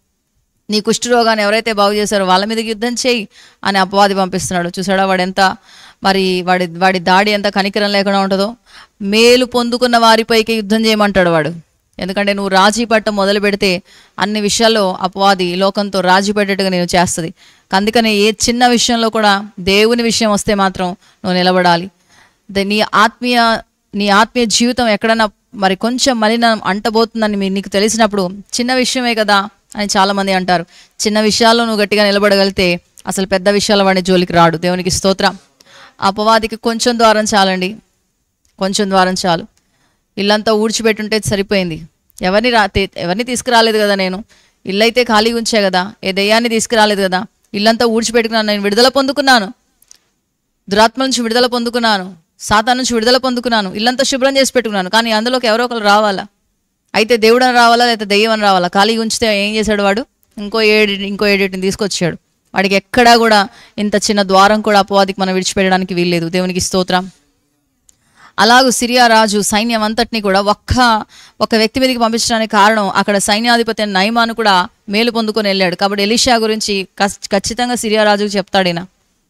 నీ కుష్ఠరోగాన్ని ఎవరైతే బాగు చేశారో వాళ్ళ మీదకి యుద్ధం చేయి అని అపవాది పంపిస్తున్నాడు చూసాడా వాడు ఎంత మరి వాడి వాడి దాడి ఎంత కనికరం లేకుండా ఉంటుందో మేలు పొందుకున్న వారిపైకి యుద్ధం చేయమంటాడు వాడు ఎందుకంటే నువ్వు రాజీ పట్ట మొదలు పెడితే అన్ని విషయాల్లో అపవాది లోకంతో రాజీ పడ్డట్టుగా నేను చేస్తుంది అందుకని ఏ చిన్న విషయంలో కూడా దేవుని విషయం వస్తే మాత్రం నువ్వు నిలబడాలి ద- నీ ఆత్మీయ నీ ఆత్మీయ జీవితం ఎక్కడన్నా మరి కొంచెం మలినం అంటబోతుందని మీ నీకు తెలిసినప్పుడు చిన్న విషయమే కదా అని చాలామంది అంటారు చిన్న విషయాల్లో నువ్వు గట్టిగా నిలబడగలిగితే అసలు పెద్ద విషయాల వాడి జోలికి రాడు దేవునికి స్తోత్రం అపవాదికి కొంచెం ద్వారం చాలండి కొంచెం ద్వారం చాలు ఇల్లంతా ఊడ్చిపెట్టుంటే సరిపోయింది ఎవరిని రా తే- ఎవరిని తీసుకురాలేదు కదా నేను ఇల్లు అయితే ఖాళీగా ఉంచే కదా ఏ దయ్యాన్ని తీసుకురాలేదు కదా ఇల్లంతా ఊడ్చిపెట్టుకున్నాను నేను విడుదల పొందుకున్నాను దురాత్మ నుంచి విడుదల పొందుకున్నాను సాతాన్ నుంచి విడుదల పొందుకున్నాను ఇల్లంతా శుభ్రం చేసి పెట్టుకున్నాను కానీ అందులోకి ఎవరో ఒకరు రావాలా అయితే దేవుడు అని రావాలా లేకపోతే దెయ్యం అని రావాలా ఖాళీగా ఉంచితే ఏం చేశాడు వాడు ఇంకో ఏడి ఇంకో ఏడిటిని తీసుకొచ్చాడు వాడికి ఎక్కడా కూడా ఇంత చిన్న ద్వారం కూడా అపవాదికి మనం విడిచిపెట్టడానికి వీల్లేదు దేవునికి స్తోత్రం అలాగూ సిరియా రాజు సైన్యం అంతటిని కూడా ఒక్క ఒక వ్యక్తి మీదకి పంపించడానికి కారణం అక్కడ సైన్యాధిపతి అయిన నయమాను కూడా మేలు పొందుకొని వెళ్ళాడు కాబట్టి ఎలీషా గురించి కస్- ఖచ్చితంగా సిరియా రాజుకు చెప్తాడు ఈయన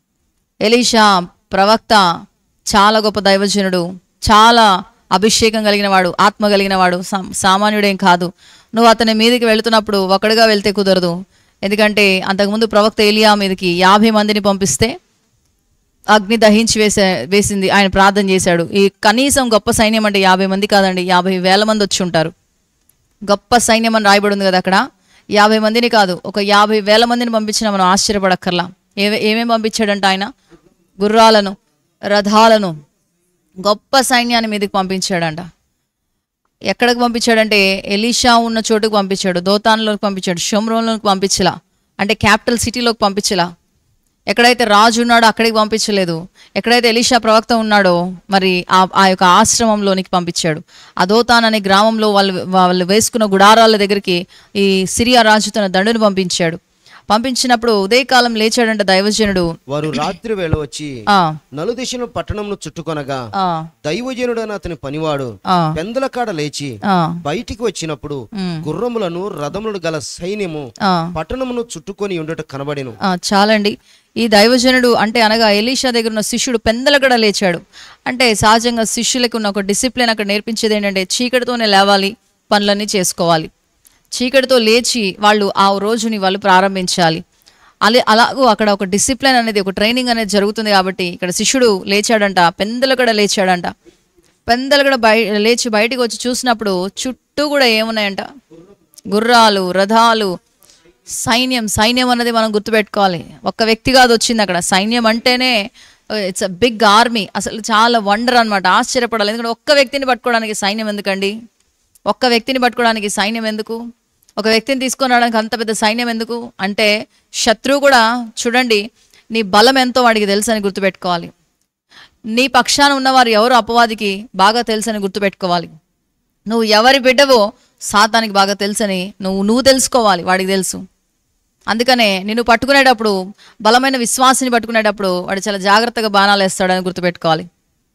ఎలీషా ప్రవక్త చాలా గొప్ప దైవజనుడు చాలా అభిషేకం కలిగిన వాడు ఆత్మ కలిగిన వాడు సా- సామాన్యుడేం కాదు నువ్వు అతని మీదకి వెళుతున్నప్పుడు ఒకడుగా వెళ్తే కుదరదు ఎందుకంటే అంతకుముందు ప్రవక్త ఎలియా మీదకి యాభై మందిని పంపిస్తే అగ్ని దహించి వేసే వేసింది ఆయన ప్రార్థన చేశాడు ఈ కనీసం గొప్ప సైన్యం అంటే యాభై మంది కాదండి యాభై వేల మంది వచ్చి ఉంటారు గొప్ప సైన్యం అని రాయబడి ఉంది కదా అక్కడ యాభై మందిని కాదు ఒక యాభై వేల మందిని పంపించిన మనం ఆశ్చర్యపడక్కర్లా ఏమే ఏమేమి పంపించాడంట ఆయన గుర్రాలను రథాలను గొప్ప సైన్యాన్ని మీదకి పంపించాడంట ఎక్కడికి పంపించాడంటే ఎలీషా ఉన్న చోటుకు పంపించాడు దోతాన్లోకి పంపించాడు షోమ్రోన్లోకి పంపించలా అంటే క్యాపిటల్ సిటీలోకి పంపించలా ఎక్కడైతే రాజు ఉన్నాడో అక్కడికి పంపించలేదు ఎక్కడైతే ఎలీషా ప్రవక్త ఉన్నాడో మరి ఆ ఆ యొక్క ఆశ్రమంలోనికి పంపించాడు అదోతాన్ అనే గ్రామంలో వాళ్ళు వాళ్ళు వేసుకున్న గుడారాల దగ్గరికి ఈ సిరియా రాజు తన దండుని పంపించాడు పంపించినప్పుడు ఉదయకాలం లేచాడంట దైవజనుడు వారు రాత్రి వేళ వచ్చి ఆ నలుదిశను పట్టణంను చుట్టుకొనగా ఆ దైవజనుడని అతని పనివాడు ఆ పెందల కాడ లేచి ఆ బయటికి వచ్చినప్పుడు ఉమ్, గుర్రములను రథములను గల సైన్యము ఆ పట్టణమును చుట్టుకొని ఉండట కనబడెను ఆ, చాలండి ఈ దైవజనుడు అంటే అనగా ఎలీషా దగ్గర ఉన్న శిష్యుడు పెందలగడ లేచాడు అంటే సహజంగా శిష్యులకు ఉన్న ఒక డిసిప్లిన్ అక్కడ నేర్పించేది ఏంటంటే చీకటితోనే లేవాలి పనులన్నీ చేసుకోవాలి చీకటితో లేచి వాళ్ళు ఆ రోజుని వాళ్ళు ప్రారంభించాలి అలా అలాగూ అక్కడ ఒక డిసిప్లిన్ అనేది ఒక ట్రైనింగ్ అనేది జరుగుతుంది కాబట్టి ఇక్కడ శిష్యుడు లేచాడంట పెందలు కూడా లేచాడంట పెందలు కూడా బయ లేచి బయటికి వచ్చి చూసినప్పుడు చుట్టూ కూడా ఏమున్నాయంట గుర్రాలు రథాలు సైన్యం సైన్యం అన్నది మనం గుర్తుపెట్టుకోవాలి ఒక్క వ్యక్తి కాదు వచ్చింది అక్కడ సైన్యం అంటేనే ఇట్స్ అ బిగ్ ఆర్మీ అసలు చాలా వండర్ అన్నమాట ఆశ్చర్యపడాలి ఎందుకంటే ఒక్క వ్యక్తిని పట్టుకోవడానికి సైన్యం ఎందుకండి ఒక్క వ్యక్తిని పట్టుకోవడానికి సైన్యం ఎందుకు ఒక వ్యక్తిని తీసుకొని రావడానికి అంత పెద్ద సైన్యం ఎందుకు అంటే శత్రువు కూడా చూడండి నీ బలం ఎంతో వాడికి తెలుసని గుర్తుపెట్టుకోవాలి నీ పక్షాన ఉన్నవారు ఎవరు అపవాదికి బాగా తెలుసని గుర్తుపెట్టుకోవాలి నువ్వు ఎవరి బిడ్డవో సాతానికి బాగా తెలుసని నువ్వు నువ్వు తెలుసుకోవాలి వాడికి తెలుసు అందుకనే నిన్ను పట్టుకునేటప్పుడు బలమైన విశ్వాసిని పట్టుకునేటప్పుడు వాడు చాలా జాగ్రత్తగా బాణాలు వేస్తాడని గుర్తుపెట్టుకోవాలి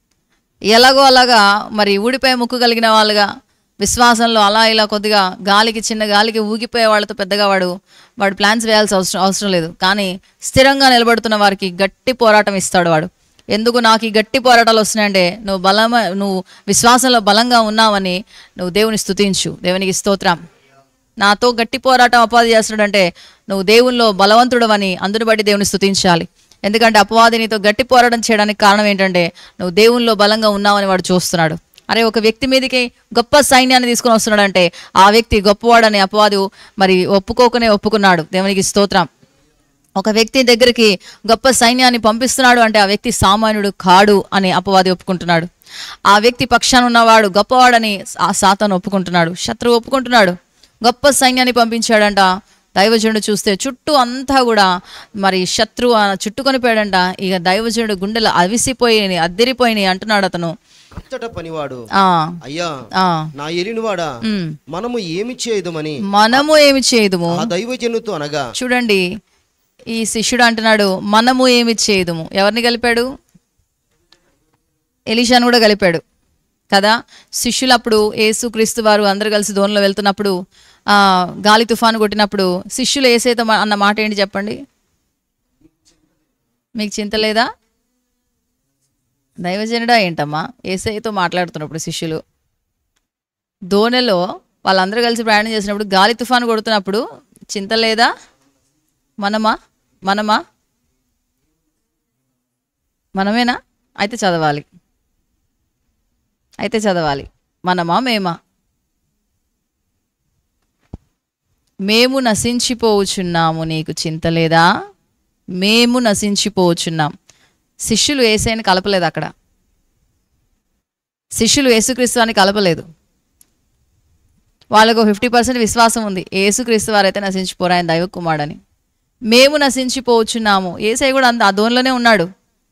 ఎలాగో అలాగా మరి ఊడిపోయే ముక్కు కలిగిన వాళ్ళుగా విశ్వాసంలో అలా ఇలా కొద్దిగా గాలికి చిన్న గాలికి ఊగిపోయే వాళ్ళతో పెద్దగా వాడు వాడు ప్లాన్స్ వేయాల్సిన అవసరం అవసరం లేదు కానీ స్థిరంగా నిలబడుతున్న వారికి గట్టి పోరాటం ఇస్తాడు వాడు ఎందుకు నాకు ఈ గట్టి పోరాటాలు వస్తున్నాయంటే నువ్వు బలమ నువ్వు విశ్వాసంలో బలంగా ఉన్నావని నువ్వు దేవుని స్తుతించు దేవునికి స్తోత్రం నాతో గట్టి పోరాటం అపవాది చేస్తున్నాడంటే నువ్వు దేవునిలో బలవంతుడవని అందుని బట్టి దేవుని స్తుతించాలి ఎందుకంటే అపవాది నీతో గట్టి పోరాటం చేయడానికి కారణం ఏంటంటే నువ్వు దేవునిలో బలంగా ఉన్నావని వాడు చూస్తున్నాడు అరే ఒక వ్యక్తి మీదకి గొప్ప సైన్యాన్ని తీసుకొని వస్తున్నాడంటే ఆ వ్యక్తి గొప్పవాడని అపవాది మరి ఒప్పుకోకనే ఒప్పుకున్నాడు దేవునికి స్తోత్రం ఒక వ్యక్తి దగ్గరికి గొప్ప సైన్యాన్ని పంపిస్తున్నాడు అంటే ఆ వ్యక్తి సామాన్యుడు కాడు అని అపవాది ఒప్పుకుంటున్నాడు ఆ వ్యక్తి పక్షాన ఉన్నవాడు గొప్పవాడని ఆ సాతాను ఒప్పుకుంటున్నాడు శత్రువు ఒప్పుకుంటున్నాడు గొప్ప సైన్యాన్ని పంపించాడంట దైవజనుడు చూస్తే చుట్టూ అంతా కూడా మరి శత్రువు ఆ చుట్టుకొని పోయాడంట ఇక దైవజనుడు గుండెలు అవిసిపోయి అద్దరిపోయినాయి అంటున్నాడు అతను అంతట పనివాడు ఆ అయ్యా ఆ నా ఎలినివాడా ఉమ్. మనము ఏమి చేయదుమని మనము ఏమి చేయదుము ఆ దైవజనుతో అనగా చూడండి ఈ శిష్యుడు అంటున్నాడు మనము ఏమి చేయదుము ఎవరిని కలిపాడు ఎలీషాను కూడా కలిపాడు కదా శిష్యులు అప్పుడు యేసు క్రీస్తు వారు అందరు కలిసి దోణిలో వెళ్తున్నప్పుడు ఆ, గాలి తుఫాను కొట్టినప్పుడు శిష్యులు ఏసైతే మా- అన్న మాట ఏంటి చెప్పండి మీకు చింత లేదా దైవజనుడా ఏంటమ్మా ఏసైతో మాట్లాడుతున్నప్పుడు శిష్యులు దోణిలో వాళ్ళందరూ కలిసి ప్రయాణం చేసినప్పుడు గాలి తుఫాను కొడుతున్నప్పుడు చింత లేదా మనమా మనమా మనమేనా అయితే చదవాలి అయితే చదవాలి మనమా మేమా మేము నశించిపోవచున్నాము నీకు చింత లేదా మేము నశించిపోవచున్నాం శిష్యులు ఏసైని కలపలేదు అక్కడ శిష్యులు యేసుక్రీస్తువాన్ని కలపలేదు వాళ్ళకు ఫిఫ్టీ పర్సెంట్ విశ్వాసం ఉంది యేసుక్రీస్తు వారైతే నశించిపోరా ఆయన దైవ కుమారుడని మేము నశించిపోవచ్చున్నాము ఏసై కూడా అంత అదోన్లోనే ఉన్నాడు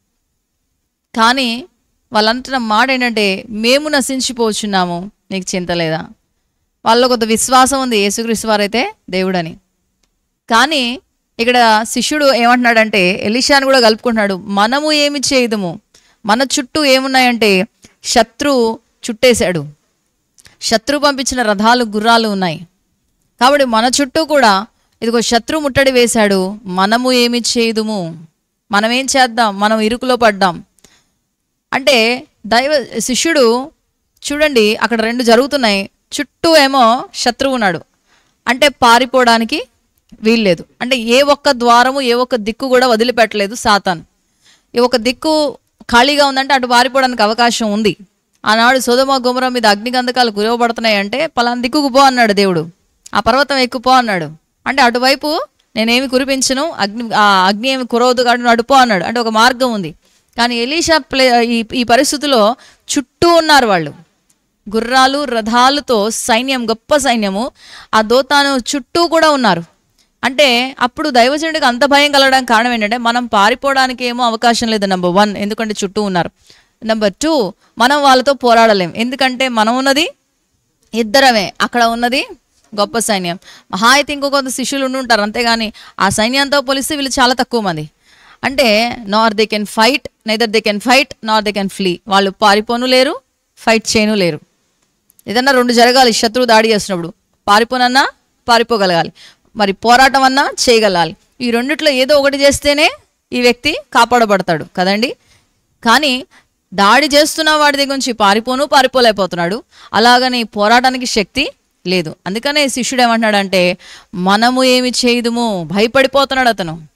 కానీ వాళ్ళంటున్న మాట ఏంటంటే మేము నశించిపోవచ్చున్నాము నీకు చింత లేదా వాళ్ళలో కొంత విశ్వాసం ఉంది యేసుక్రీస్తు వారైతే దేవుడని కానీ ఇక్కడ శిష్యుడు ఏమంటున్నాడంటే ఎలిషాను కూడా కలుపుకుంటున్నాడు మనము ఏమి చేయదుము మన చుట్టూ ఏమున్నాయంటే శత్రువు చుట్టేశాడు శత్రువు పంపించిన రథాలు గుర్రాలు ఉన్నాయి కాబట్టి మన చుట్టూ కూడా ఇదిగో శత్రువు ముట్టడి వేశాడు మనము ఏమి చేయదుము మనం ఏం చేద్దాం మనం ఇరుకులో పడ్డాం అంటే దైవ శిష్యుడు చూడండి అక్కడ రెండు జరుగుతున్నాయి చుట్టూ ఏమో శత్రువు ఉన్నాడు అంటే పారిపోవడానికి వీల్లేదు అంటే ఏ ఒక్క ద్వారము ఏ ఒక్క దిక్కు కూడా వదిలిపెట్టలేదు సాతాన్ ఈ ఒక దిక్కు ఖాళీగా ఉందంటే అటు పారిపోవడానికి అవకాశం ఉంది ఆనాడు సోదమ గుమర మీద అగ్నిగంధకాలు కురవబడుతున్నాయి అంటే పలానా దిక్కుకు పో అన్నాడు దేవుడు ఆ పర్వతం ఎక్కుపో అన్నాడు అంటే అటువైపు నేనేమి కురిపించను అగ్ని ఆ అగ్ని ఏమి కురవదు కాబట్టి నువ్వు అటుపో అన్నాడు అంటే ఒక మార్గం ఉంది కానీ ఎలీషా ప్లే ఈ ఈ పరిస్థితిలో చుట్టూ ఉన్నారు వాళ్ళు గుర్రాలు రథాలతో సైన్యం గొప్ప సైన్యము ఆ దోతాను చుట్టూ కూడా ఉన్నారు అంటే అప్పుడు దైవజనుడికి అంత భయం కలగడానికి కారణం ఏంటంటే మనం పారిపోవడానికి ఏమో అవకాశం లేదు నెంబర్ వన్ ఎందుకంటే చుట్టూ ఉన్నారు నెంబర్ టూ మనం వాళ్ళతో పోరాడలేం ఎందుకంటే మనం ఉన్నది ఇద్దరమే అక్కడ ఉన్నది గొప్ప సైన్యం మహా అయితే ఇంకో కొంత శిష్యులు ఉండి ఉంటారు అంతేగాని ఆ సైన్యంతో పోలిస్తే వీళ్ళు చాలా తక్కువ మంది అంటే nor they can fight neither they can fight nor they can flee వాళ్ళు పారిపోను లేరు ఫైట్ చేయను లేరు ఏదన్నా రెండు జరగాలి శత్రువు దాడి చేస్తున్నప్పుడు పారిపోనన్నా పారిపోగలగాలి మరి పోరాటం అన్నా చేయగలగాలి ఈ రెండిట్లో ఏదో ఒకటి చేస్తేనే ఈ వ్యక్తి కాపాడబడతాడు కదండి కానీ దాడి చేస్తున్న వాడి దగ్గర నుంచి పారిపోను పారిపోలేకపోతున్నాడు అలాగని పోరాటానికి శక్తి లేదు అందుకనే శిష్యుడు ఏమంటున్నాడంటే మనము ఏమి చేయదుము భయపడిపోతున్నాడు అతను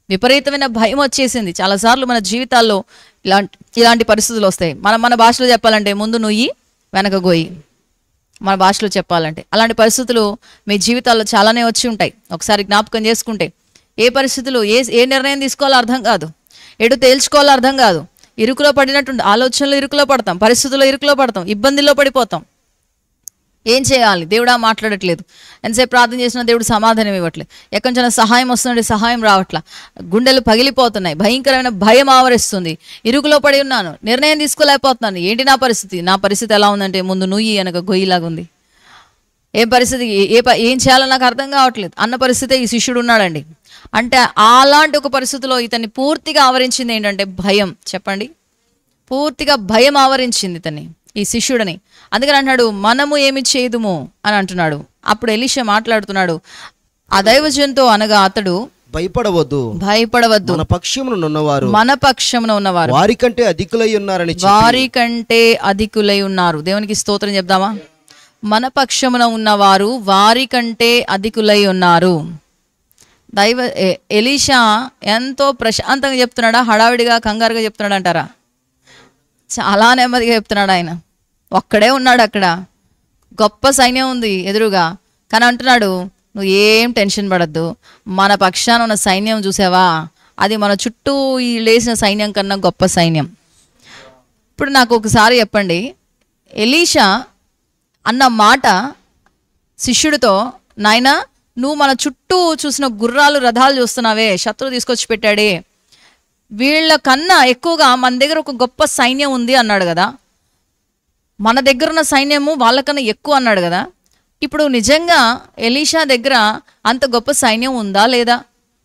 విపరీతమైన భయం వచ్చేసింది చాలాసార్లు మన జీవితాల్లో ఇలాంటి ఇలాంటి పరిస్థితులు వస్తాయి మనం మన భాషలో చెప్పాలంటే ముందు నుయ్యి వెనక గోయి మన భాషలో చెప్పాలంటే అలాంటి పరిస్థితులు మీ జీవితాల్లో చాలానే వచ్చి ఉంటాయి ఒకసారి జ్ఞాపకం చేసుకుంటే ఏ పరిస్థితులు ఏ ఏ నిర్ణయం తీసుకోవాలో అర్థం కాదు ఎటు తేల్చుకోవాలో అర్థం కాదు ఇరుకులో పడినట్టు ఆలోచనలు ఇరుకులో పడతాం పరిస్థితుల్లో ఇరుకులో పడతాం ఇబ్బందిలో పడిపోతాం ఏం చేయాలి దేవుడా మాట్లాడట్లేదు ఎంతసేపు ప్రార్థన చేసినా దేవుడు సమాధానం ఇవ్వట్లేదు ఎక్కడి నుంచి సహాయం వస్తుందంటే సహాయం రావట్లా గుండెలు పగిలిపోతున్నాయి భయంకరమైన భయం ఆవరిస్తుంది ఇరుకులో పడి ఉన్నాను నిర్ణయం తీసుకోలేకపోతున్నాను ఏంటి నా పరిస్థితి నా పరిస్థితి ఎలా ఉందంటే ముందు నుయ్యి వెనక గొయ్యిలాగా ఉంది ఏ పరిస్థితి ఏ- ఏ ప- ఏం చేయాలో నాకు అర్థం కావట్లేదు అన్న పరిస్థితే ఈ శిష్యుడు ఉన్నాడండి అంటే అలాంటి ఒక పరిస్థితిలో ఇతన్ని పూర్తిగా ఆవరించింది ఏంటంటే భయం చెప్పండి పూర్తిగా భయం ఆవరించింది ఇతన్ని ఈ శిష్యుడిని అందుకని అంటున్నాడు మనము ఏమి చేయదుము అని అంటున్నాడు అప్పుడు ఎలీషా మాట్లాడుతున్నాడు ఆ దైవజంతో అనగా అతడు భయపడవద్దు భయపడవద్దు మన పక్షమునున్నవారు మన పక్షమున ఉన్నవారు వారికంటే అధికులై ఉన్నారని చెప్పి వారి కంటే అధికులై ఉన్నారు దేవునికి స్తోత్రం చెప్దామా మన పక్షమున ఉన్నవారు వారి కంటే అధికులై ఉన్నారు దైవ ఎ- ఎలీషా ఎంతో ప్రశాంతంగా చెప్తున్నాడా హడావిడిగా కంగారుగా చెప్తున్నాడు అంటారా చాలా నెమ్మదిగా చెప్తున్నాడు ఆయన ఒక్కడే ఉన్నాడు అక్కడ గొప్ప సైన్యం ఉంది ఎదురుగా కానీ అంటున్నాడు నువ్వు ఏం టెన్షన్ పడద్దు మన పక్షాన ఉన్న సైన్యం చూసావా అది మన చుట్టూ ఈ లేచిన సైన్యం కన్నా గొప్ప సైన్యం ఇప్పుడు నాకు ఒకసారి చెప్పండి ఎలీషా అన్న మాట శిష్యుడితో నాయనా నువ్వు మన చుట్టూ చూసిన గుర్రాలు రథాలు చూస్తున్నావే శత్రువు తీసుకొచ్చి పెట్టాడే వీళ్ళ కన్నా ఎక్కువగా మన దగ్గర ఒక గొప్ప సైన్యం ఉంది అన్నాడు కదా మన దగ్గర ఉన్న సైన్యము వాళ్ళకన్నా ఎక్కువ అన్నాడు కదా ఇప్పుడు నిజంగా ఎలీషా దగ్గర అంత గొప్ప సైన్యం ఉందా లేదా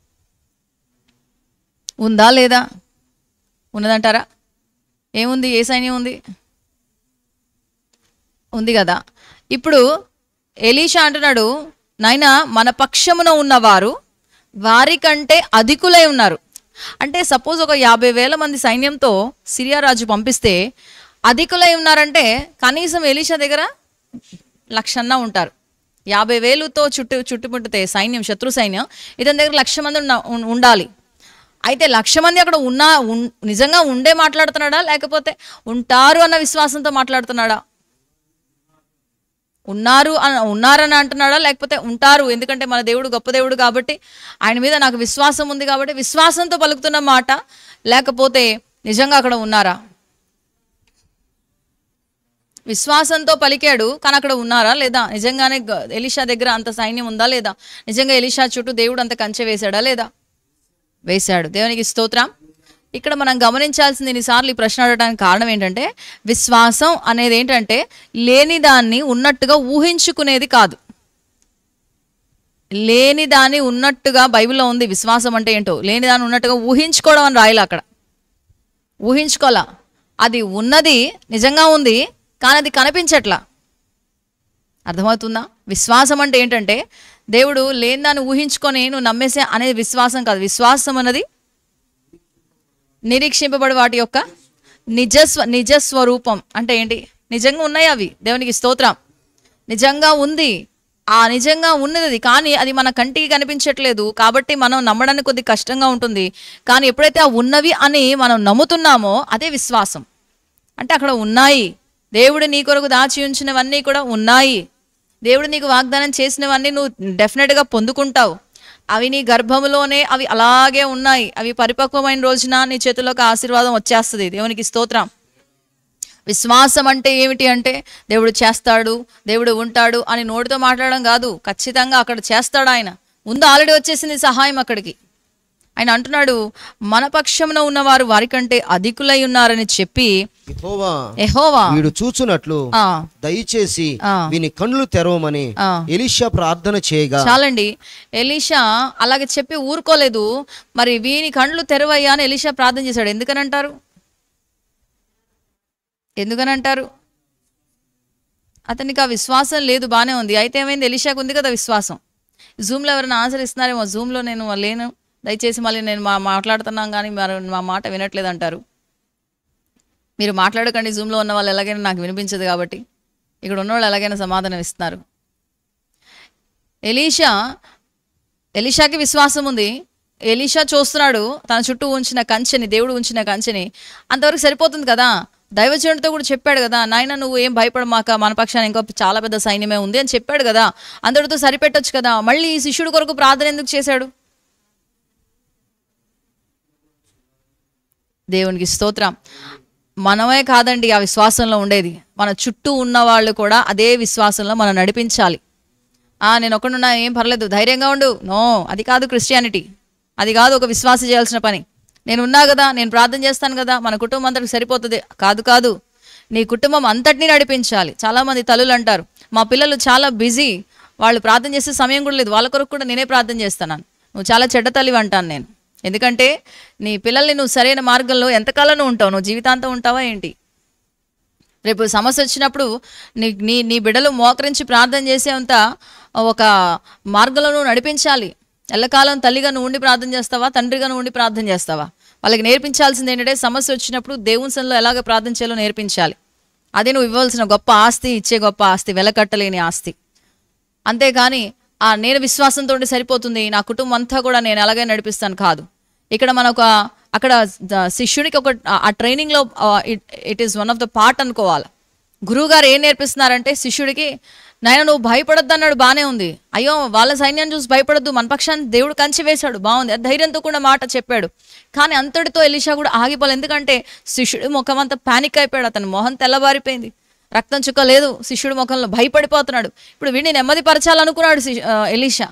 ఉందా లేదా ఉన్నదంటారా ఏముంది ఏ సైన్యం ఉంది ఉంది కదా ఇప్పుడు ఎలీషా అంటున్నాడు నాయన మన పక్షమున ఉన్నవారు వారికంటే అధికులై ఉన్నారు అంటే సపోజ్ ఒక యాభై వేల మంది సైన్యంతో సిరియా రాజు పంపిస్తే అధికులై ఉన్నారంటే కనీసం ఎలీషా దగ్గర లక్షన్నా ఉంటారు యాభై వేలుతో చుట్టు చుట్టుముట్టితే సైన్యం శత్రు సైన్యం ఇతని దగ్గర లక్ష మంది ఉన్న- ఉన్- ఉండాలి అయితే లక్ష మంది అక్కడ ఉన్నా ఉన్- నిజంగా ఉండే మాట్లాడుతున్నాడా లేకపోతే ఉంటారు అన్న విశ్వాసంతో మాట్లాడుతున్నాడా ఉన్నారు అని ఉన్నారని అంటున్నాడా లేకపోతే ఉంటారు ఎందుకంటే మన దేవుడు గొప్ప దేవుడు కాబట్టి ఆయన మీద నాకు విశ్వాసం ఉంది కాబట్టి విశ్వాసంతో పలుకుతున్న మాట లేకపోతే నిజంగా అక్కడ ఉన్నారా విశ్వాసంతో పలికాడు కానీ అక్కడ ఉన్నారా లేదా నిజంగానే గ- ఎలీషా దగ్గర అంత సైన్యం ఉందా లేదా నిజంగా ఎలీషా చుట్టూ దేవుడు అంత కంచె వేశాడా లేదా వేశాడు దేవునికి స్తోత్రం ఇక్కడ మనం గమనించాల్సింది ఎన్నిసార్లు ఈ ప్రశ్న అడగడానికి కారణం ఏంటంటే విశ్వాసం అనేది ఏంటంటే లేని దాన్ని ఉన్నట్టుగా ఊహించుకునేది కాదు లేని దాన్ని ఉన్నట్టుగా బైబిల్లో ఉంది విశ్వాసం అంటే ఏంటో లేని దాన్ని ఉన్నట్టుగా ఊహించుకోవడం అని రాయాలి అక్కడ ఊహించుకోవాలా అది ఉన్నది నిజంగా ఉంది కానీ అది కనిపించట్లా అర్థమవుతుందా విశ్వాసం అంటే ఏంటంటే దేవుడు లేని దాన్ని ఊహించుకొని నువ్వు నమ్మేసే అనేది విశ్వాసం కాదు విశ్వాసం అన్నది నిరీక్షింపబడి వాటి యొక్క నిజస్వ నిజస్వరూపం అంటే ఏంటి నిజంగా ఉన్నాయి అవి దేవునికి స్తోత్రం నిజంగా ఉంది ఆ నిజంగా ఉన్నది కానీ అది మన కంటికి కనిపించట్లేదు కాబట్టి మనం నమ్మడానికి కొద్ది కష్టంగా ఉంటుంది కానీ ఎప్పుడైతే ఆ ఉన్నవి అని మనం నమ్ముతున్నామో అదే విశ్వాసం అంటే అక్కడ ఉన్నాయి దేవుడు నీ కొరకు దాచి ఉంచినవన్నీ కూడా ఉన్నాయి దేవుడు నీకు వాగ్దానం చేసినవన్నీ నువ్వు డెఫినెట్గా పొందుకుంటావు అవి నీ గర్భములోనే అవి అలాగే ఉన్నాయి అవి పరిపక్వమైన రోజున నీ చేతిలోకి ఆశీర్వాదం వచ్చేస్తుంది దేవునికి స్తోత్రం విశ్వాసం అంటే ఏమిటి అంటే దేవుడు చేస్తాడు దేవుడు ఉంటాడు అని నోటితో మాట్లాడడం కాదు ఖచ్చితంగా అక్కడ చేస్తాడు ఆయన ముందు ఆల్రెడీ వచ్చేసింది సహాయం అక్కడికి ఆయన అంటున్నాడు మన పక్షమున ఉన్నవారు వారికంటే అధికులై ఉన్నారని చెప్పి యెహోవా ఎహోవా వీడు చూచున్నట్లు ఆ, దయచేసి ఆ. వీని కన్నులు తెరవమని ఆ. ఎలీషా ప్రార్థన చేయగా చాలండి ఎలీషా అలాగే చెప్పి ఊరుకోలేదు మరి వీని కండ్లు తెరవయ్యా అని ఎలీషా ప్రార్థన చేశాడు ఎందుకని అంటారు ఎందుకని అంటారు అతనికి ఆ విశ్వాసం లేదు బాగానే ఉంది అయితే ఏమైంది ఎలీషాకు ఉంది కదా విశ్వాసం జూమ్లో ఎవరైనా ఆన్సర్ ఇస్తున్నారేమో జూమ్లో నేను లేను దయచేసి మళ్ళీ నేను మా మాట్లాడుతున్నాం కానీ మరి మా మాట వినట్లేదు అంటారు మీరు మాట్లాడకండి జూమ్లో ఉన్న వాళ్ళు ఎలాగైనా నాకు వినిపించదు కాబట్టి ఇక్కడ ఉన్నవాళ్ళు ఎలాగైనా సమాధానం ఇస్తున్నారు ఎలీషా ఎలీషాకి విశ్వాసం ఉంది ఎలీషా చూస్తున్నాడు తన చుట్టూ ఉంచిన కంచెని దేవుడు ఉంచిన కంచెని అంతవరకు సరిపోతుంది కదా దైవజనుడితో కూడా చెప్పాడు కదా నాయన నువ్వు ఏం భయపడమాక మన పక్షాన ఇంకో చాలా పెద్ద సైన్యమే ఉంది అని చెప్పాడు కదా అందరితో సరిపెట్టొచ్చు కదా మళ్ళీ ఈ శిష్యుడి కొరకు ప్రార్థన ఎందుకు చేశాడు దేవునికి స్తోత్రం మనమే కాదండి ఆ విశ్వాసంలో ఉండేది మన చుట్టూ ఉన్న వాళ్ళు కూడా అదే విశ్వాసంలో మనం నడిపించాలి ఆ నేను ఒకడున్నా ఏం పర్లేదు ధైర్యంగా ఉండు నో అది కాదు క్రిస్టియానిటీ అది కాదు ఒక విశ్వాస చేయాల్సిన పని నేను ఉన్నా కదా నేను ప్రార్థన చేస్తాను కదా మన కుటుంబం అంతటికి సరిపోతుంది కాదు కాదు నీ కుటుంబం అంతటినీ నడిపించాలి చాలామంది తల్లులు అంటారు మా పిల్లలు చాలా బిజీ వాళ్ళు ప్రార్థన చేసే సమయం కూడా లేదు వాళ్ళ కొరకు కూడా నేనే ప్రార్థన చేస్తున్నాను నువ్వు చాలా చెడ్డ తల్లివి అంటాను నేను ఎందుకంటే నీ పిల్లల్ని నువ్వు సరైన మార్గంలో ఎంతకాలం నువ్వు ఉంటావు నువ్వు జీవితాంతం ఉంటావా ఏంటి రేపు సమస్య వచ్చినప్పుడు నీ నీ నీ బిడ్డలు మోకరించి ప్రార్థన చేసేంత ఒక మార్గంలో నువ్వు నడిపించాలి ఎల్లకాలం తల్లిగా నువ్వు ఉండి ప్రార్థన చేస్తావా తండ్రిగా నువ్వు ఉండి ప్రార్థన చేస్తావా వాళ్ళకి నేర్పించాల్సింది ఏంటంటే సమస్య వచ్చినప్పుడు దేవుని సన్నిలో ఎలాగ ప్రార్థన చేయాలో నేర్పించాలి అదే నువ్వు ఇవ్వాల్సిన గొప్ప ఆస్తి ఇచ్చే గొప్ప ఆస్తి వెలకట్టలేని ఆస్తి అంతేగాని ఆ నేను విశ్వాసంతో ఉంటే సరిపోతుంది నా కుటుంబం అంతా కూడా నేను ఎలాగే నడిపిస్తాను కాదు ఇక్కడ మన ఒక అక్కడ ద- శిష్యునికి ఒక ఆ ట్రైనింగ్లో it is one of the part అనుకోవాలి గురువు గారు ఏం నేర్పిస్తున్నారంటే శిష్యుడికి నాయన నువ్వు భయపడొద్దు అన్నాడు బానే ఉంది అయ్యో వాళ్ళ సైన్యాన్ని చూసి భయపడొద్దు మన పక్షాన్ని దేవుడు కంచి వేశాడు బాగుంది అది ధైర్యంతో కూడా మాట చెప్పాడు కానీ అంతటితో ఎలిషా కూడా ఆగిపోలేదు ఎందుకంటే శిష్యుడి ముఖం అంతా పానిక్ అయిపోయాడు అతని మొహం తెల్లబారిపోయింది రక్తం చుక్క లేదు శిష్యుడి ముఖంలో భయపడిపోతున్నాడు ఇప్పుడు వీడిని నెమ్మది పరచాలనుకున్నాడు శిష్యు- ఆ, ఎలీషా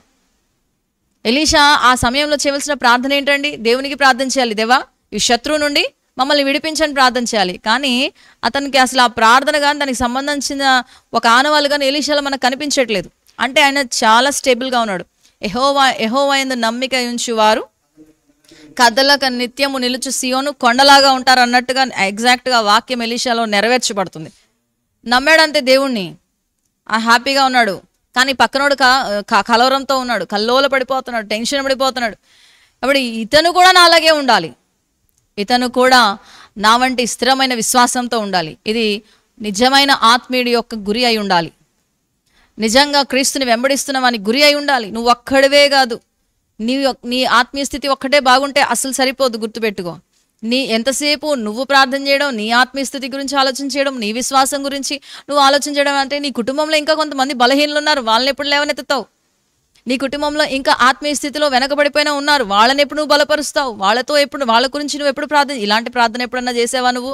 ఎలీషా ఆ సమయంలో చేయవలసిన ప్రార్థన ఏంటండి దేవునికి ప్రార్థన చేయాలి దేవా ఈ శత్రువు నుండి మమ్మల్ని విడిపించని ప్రార్థన చేయాలి కానీ అతనికి అసలు ఆ ప్రార్థన కానీ దానికి సంబంధించిన ఒక ఆనవాళ్ళు కానీ ఎలీషాలో మనకు కనిపించట్లేదు అంటే ఆయన చాలా స్టేబుల్గా ఉన్నాడు ఎహోవా ఎహోవా ఎందు నమ్మిక ఉంచువారు కథలకు నిత్యము నిలుచు సియోను కొండలాగా ఉంటారు అన్నట్టుగా ఎగ్జాక్ట్గా వాక్యం ఎలీషాలో నెరవేర్చబడుతుంది నమ్మాడంతే దేవుణ్ణి ఆ హ్యాపీగా ఉన్నాడు కానీ పక్కనోడు క క- కలవరంతో ఉన్నాడు కల్లోల పడిపోతున్నాడు టెన్షన్ పడిపోతున్నాడు అప్పుడు ఇతను కూడా నా అలాగే ఉండాలి ఇతను కూడా నా వంటి స్థిరమైన విశ్వాసంతో ఉండాలి ఇది నిజమైన ఆత్మీయుడి యొక్క గురి అయి ఉండాలి నిజంగా క్రీస్తుని వెంబడిస్తున్నామని గురి అయి ఉండాలి నువ్వు ఒక్కడివే కాదు నీ యొక్- నీ ఆత్మీయ స్థితి ఒక్కటే బాగుంటే అసలు సరిపోదు గుర్తుపెట్టుకో నీ ఎంతసేపు నువ్వు ప్రార్థన చేయడం నీ ఆత్మీయ స్థితి గురించి ఆలోచన చేయడం నీ విశ్వాసం గురించి నువ్వు ఆలోచన చేయడం అంటే నీ కుటుంబంలో ఇంకా కొంతమంది బలహీనలు ఉన్నారు వాళ్ళని ఎప్పుడు లేవనెత్తుతావు నీ కుటుంబంలో ఇంకా ఆత్మీయ స్థితిలో వెనకబడిపోయినా ఉన్నారు వాళ్ళని ఎప్పుడు నువ్వు బలపరుస్తావు వాళ్ళతో ఎప్పుడు వాళ్ళ గురించి నువ్వు ఎప్పుడు ప్రార్థన ఇలాంటి ప్రార్థన ఎప్పుడన్నా చేసావా నువ్వు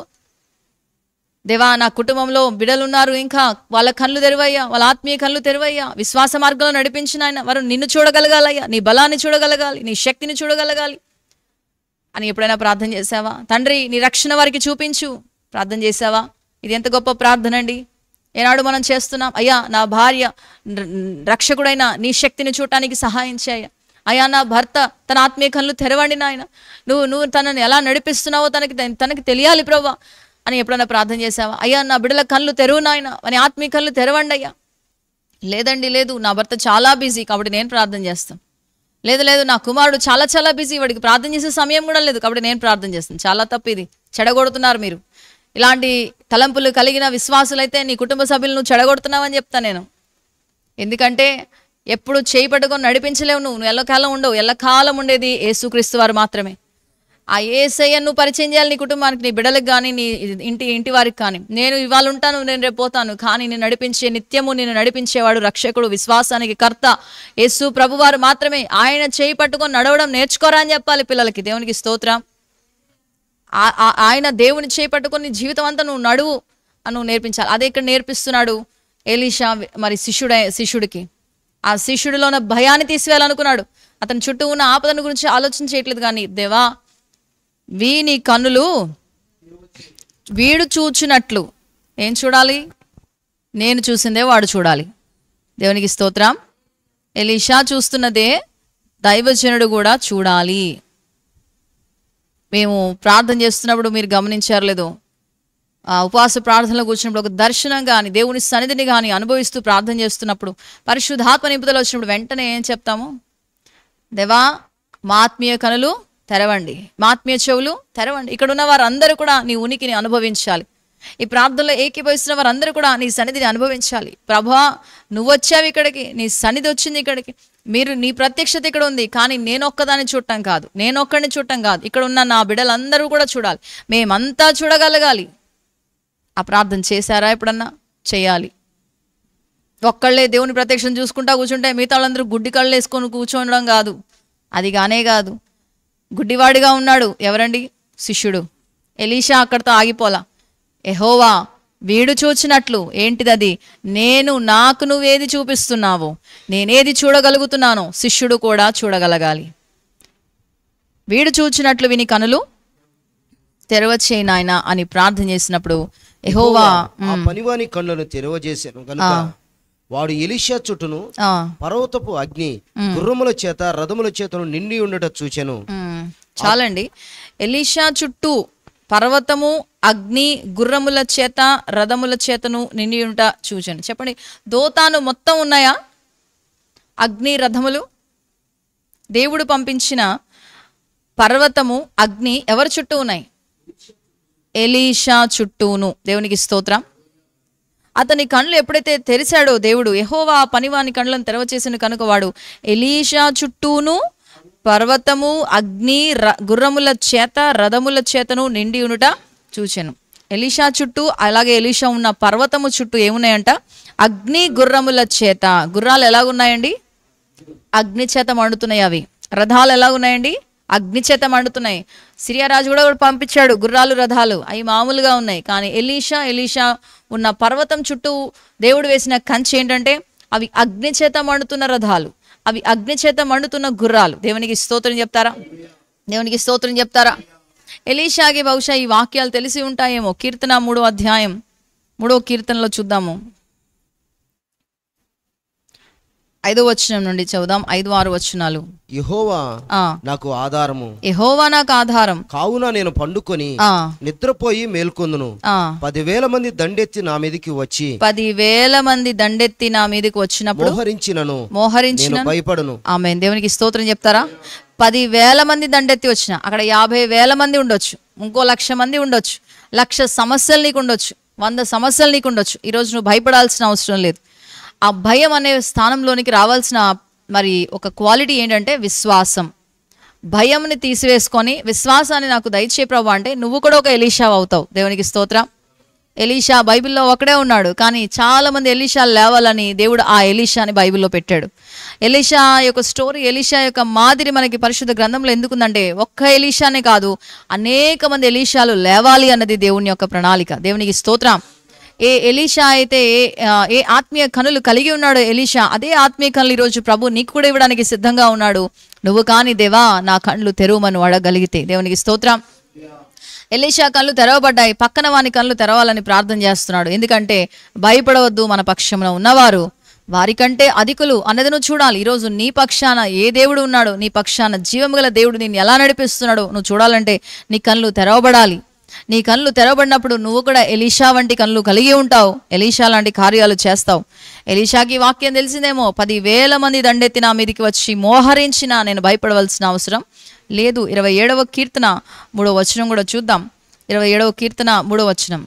దేవా నా కుటుంబంలో బిడలున్నారు ఇంకా వాళ్ళ కళ్ళు తెరవయ్యా వాళ్ళ ఆత్మీయ కళ్ళు తెరవయ్యా విశ్వాస మార్గంలో నడిపించిన ఆయన వారు నిన్ను చూడగలగాలయ్యా నీ బలాన్ని చూడగలగాలి నీ శక్తిని చూడగలగాలి అని ఎప్పుడైనా ప్రార్థన చేసావా తండ్రి నీ రక్షణ వారికి చూపించు ప్రార్థన చేసావా ఇది ఎంత గొప్ప ప్రార్థన అండి ఏనాడు మనం చేస్తున్నాం అయ్యా నా భార్య ర- రక్షకుడైన నీ శక్తిని చూడటానికి సహాయం చేయ అయ్యా నా భర్త తన ఆత్మీయ కళ్ళు తెరవండి నాయన నువ్వు నువ్వు తనని ఎలా నడిపిస్తున్నావో తనకి తనకి తెలియాలి ప్రభా అని ఎప్పుడైనా ప్రార్థన చేసావా అయ్యా నా బిడ్డల కళ్ళు తెరువు నాయన అని ఆత్మీయ కళ్ళు తెరవండి అయ్యా లేదండి లేదు నా భర్త చాలా బిజీ కాబట్టి నేను ప్రార్థన చేస్తాను లేదు లేదు నా కుమారుడు చాలా చాలా బిజీ వాడికి ప్రార్థన చేసే సమయం కూడా లేదు కాబట్టి నేను ప్రార్థన చేస్తాను చాలా తప్పు ఇది చెడగొడుతున్నారు మీరు ఇలాంటి తలంపులు కలిగిన విశ్వాసులైతే నీ కుటుంబ సభ్యులు నువ్వు చెడగొడుతున్నావని చెప్తా నేను ఎందుకంటే ఎప్పుడు చేయి పట్టుకొని నడిపించలేవు నువ్వు నువ్వు ఎల్లకాలం ఉండవు ఎల్లకాలం ఉండేది యేసుక్రీస్తు వారు మాత్రమే ఆ ఏసయ్య నువ్వు పరిచయం చేయాలి నీ కుటుంబానికి నీ బిడ్డలకు కానీ నీ ఇంటి ఇంటి వారికి కానీ నేను ఇవాళ ఉంటాను నేను రేపు పోతాను కానీ నేను నడిపించే నిత్యము నేను నడిపించేవాడు రక్షకుడు విశ్వాసానికి కర్త యేసు ప్రభువారు మాత్రమే ఆయన చేయి పట్టుకొని నడవడం నేర్చుకోరా అని చెప్పాలి పిల్లలకి దేవునికి స్తోత్రం ఆ- ఆ- ఆయన దేవుని చేయి పట్టుకొని నీ జీవితం అంతా నువ్వు నడువు అని నువ్వు నేర్పించాలి అదే ఇక్కడ నేర్పిస్తున్నాడు ఎలీషా మరి శిష్యుడే శిష్యుడికి ఆ శిష్యుడిలో ఉన్న భయాన్ని తీసివేయాలనుకున్నాడు అతని చుట్టూ ఉన్న ఆపదను గురించి ఆలోచన చేయట్లేదు కానీ దేవా వీని కన్నులు వీడు చూచినట్లు ఏం చూడాలి నేను చూసిందే వాడు చూడాలి దేవునికి స్తోత్రం ఎలీషా చూస్తున్నదే దైవజనుడు కూడా చూడాలి మేము ప్రార్థన చేస్తున్నప్పుడు మీరు గమనించారు లేదో ఆ ఉపవాస ప్రార్థనలో కూర్చున్నప్పుడు ఒక దర్శనం కానీ దేవుని సన్నిధిని కానీ అనుభవిస్తూ ప్రార్థన చేస్తున్నప్పుడు పరిశుద్ధాత్మ నింపుదల వచ్చినప్పుడు వెంటనే ఏం చెప్తాము దేవా మా ఆత్మీయ కనులు తెరవండి మా ఆత్మీయ చెవులు తెరవండి ఇక్కడ ఉన్న వారందరూ కూడా నీ ఉనికిని అనుభవించాలి ఈ ప్రార్థనలో ఏకీభవిస్తున్న వారందరూ కూడా నీ సన్నిధిని అనుభవించాలి ప్రభా నువ్వు వచ్చావు ఇక్కడికి నీ సన్నిధి వచ్చింది ఇక్కడికి మీరు నీ ప్రత్యక్షత ఇక్కడ ఉంది కానీ నేను ఒక్కదాన్ని చూడటం కాదు నేను ఒక్కడిని చూడటం కాదు ఇక్కడ ఉన్న నా బిడ్డలందరూ కూడా చూడాలి మేమంతా చూడగలగాలి ఆ ప్రార్థన చేశారా ఎప్పుడన్నా చేయాలి ఒక్కళ్ళే దేవుని ప్రత్యక్షం చూసుకుంటా కూర్చుంటే మిగతా వాళ్ళందరూ గుడ్డి కళ్ళు వేసుకొని కూర్చోవడం కాదు అది కానే కాదు గుడ్డివాడిగా ఉన్నాడు ఎవరండి శిష్యుడు ఎలీషా అక్కడితో ఆగిపోలా ఎహోవా వీడు చూచినట్లు ఏంటిదది నేను నాకు నువ్వేది చూపిస్తున్నావో నేనేది చూడగలుగుతున్నానో శిష్యుడు కూడా చూడగలగాలి వీడు చూచినట్లు విని కనులు తెరవచ్చేయి నాయన అని ప్రార్థన చేసినప్పుడు ఎహోవా ఆ పనివాని కళ్ళను తెరవజేశాను కనుక వాడు ఎలిషా చుట్టూను ఆ, పర్వతపు అగ్ని గుర్రముల చేత రథముల చేతను నిండి ఉండట చూచెను మ్, చాలండి ఎలీషా చుట్టూ పర్వతము అగ్ని గుర్రముల చేత రథముల చేతను నిండి ఉంట చూచాను చెప్పండి దోతాను మొత్తం ఉన్నాయా అగ్ని రథములు దేవుడు పంపించిన పర్వతము అగ్ని ఎవరి చుట్టూ ఉన్నాయి ఎలీషా చుట్టూను దేవునికి స్తోత్రం అతని కళ్ళు ఎప్పుడైతే తెరిచాడో దేవుడు యెహోవా ఆ పనివాని కళ్ళను తెరవచేసిన కనుక వాడు ఎలీషా చుట్టూను పర్వతము అగ్ని ర- గుర్రముల చేత రథముల చేతను నిండి ఉనుట చూచెను ఎలీషా చుట్టూ అలాగే ఎలీషా ఉన్న పర్వతము చుట్టూ ఏమున్నాయంట అగ్ని గుర్రముల చేత గుర్రాలు ఎలాగున్నాయండి అగ్ని చేత మండుతున్నాయి అవి రథాలు ఎలా ఉన్నాయండి అగ్ని చేత మండుతున్నాయి సిరియా రాజు కూడా కూడా పంపించాడు గుర్రాలు రథాలు అవి మామూలుగా ఉన్నాయి కానీ ఎలీషా ఎలీషా ఉన్న పర్వతం చుట్టూ దేవుడు వేసిన కంచె ఏంటంటే అవి అగ్ని చేత మండుతున్న రథాలు అవి అగ్ని చేత మండుతున్న గుర్రాలు దేవునికి స్తోత్రం చెప్తారా దేవునికి స్తోత్రం చెప్తారా ఎలీషాకి బహుశా ఈ వాక్యాలు తెలిసి ఉంటాయేమో కీర్తన మూడో అధ్యాయం మూడో కీర్తనలో చూద్దాము ఐదో వచనం నుండి చదువుదాం ఐదు ఆరు వచనాలు యెహోవా ఆ నాకు ఆధారము యెహోవా నాకు ఆధారం కావున నేను పండుకొని ఆ నిద్రపోయి మేల్కొందును ఆ పదివేల మంది దండెత్తి నా మీదికి వచ్చి పదివేల మంది దండెత్తి నా మీదకి వచ్చినప్పుడు మోహరించినను మోహరించిన నేను భయపడను ఆమె దేవునికి స్తోత్రం చెప్తారా పది వేల మంది దండెత్తి వచ్చిన అక్కడ యాభై వేల మంది ఉండొచ్చు ఇంకో లక్ష మంది ఉండొచ్చు లక్ష సమస్యలు నీకు ఉండొచ్చు వంద సమస్యలు నీకు ఉండొచ్చు ఈరోజు నువ్వు భయపడాల్సిన అవసరం లేదు ఆ భయం అనే స్థానంలోనికి రావాల్సిన మరి ఒక క్వాలిటీ ఏంటంటే విశ్వాసం భయంని తీసివేసుకొని విశ్వాసాన్ని నాకు దయచే ప్రభు అంటే నువ్వు కూడా ఒక ఎలీషా అవుతావు దేవునికి స్తోత్రం ఎలీషా బైబిల్లో ఒకడే ఉన్నాడు కానీ చాలా మంది ఎలీషా లేవాలని దేవుడు ఆ ఎలీషాని బైబిల్లో పెట్టాడు ఎలీషా యొక్క స్టోరీ ఎలీషా యొక్క మాదిరి మనకి పరిశుద్ధ గ్రంథంలో ఎందుకుందంటే ఒక్క ఎలీషానే కాదు అనేక మంది ఎలీషాలు లేవాలి అన్నది దేవుని యొక్క ప్రణాళిక దేవునికి స్తోత్రం ఏ ఎలీషా అయితే ఏ ఆ, ఏ ఆత్మీయ కనులు కలిగి ఉన్నాడో ఎలీషా అదే ఆత్మీయ కనులు ఈరోజు ప్రభు నీకు కూడా ఇవ్వడానికి సిద్ధంగా ఉన్నాడు నువ్వు కాని దేవా నా కళ్ళు తెరువమని అడగలిగితే దేవునికి స్తోత్రం ఎలీషా కళ్ళు తెరవబడ్డాయి పక్కన వాని కళ్ళు తెరవాలని ప్రార్థన చేస్తున్నాడు ఎందుకంటే భయపడవద్దు మన పక్షంలో ఉన్నవారు వారికంటే అధికులు అన్నది నువ్వు చూడాలి ఈరోజు నీ పక్షాన ఏ దేవుడు ఉన్నాడో నీ పక్షాన జీవము గల దేవుడు నిన్ను ఎలా నడిపిస్తున్నాడో నువ్వు చూడాలంటే నీ కళ్ళు తెరవబడాలి నీ కళ్ళు తెరవబడినప్పుడు నువ్వు కూడా ఎలీషా వంటి కళ్ళు కలిగి ఉంటావు ఎలీషా లాంటి కార్యాలు చేస్తావు ఎలీషాకి వాక్యం తెలిసిందేమో పదివేల మంది దండెత్తి నా మీదకి వచ్చి మోహరించినా నేను భయపడవలసిన అవసరం లేదు ఇరవై ఏడవ కీర్తన మూడో వచనం కూడా చూద్దాం ఇరవై ఏడవ కీర్తన మూడో వచనం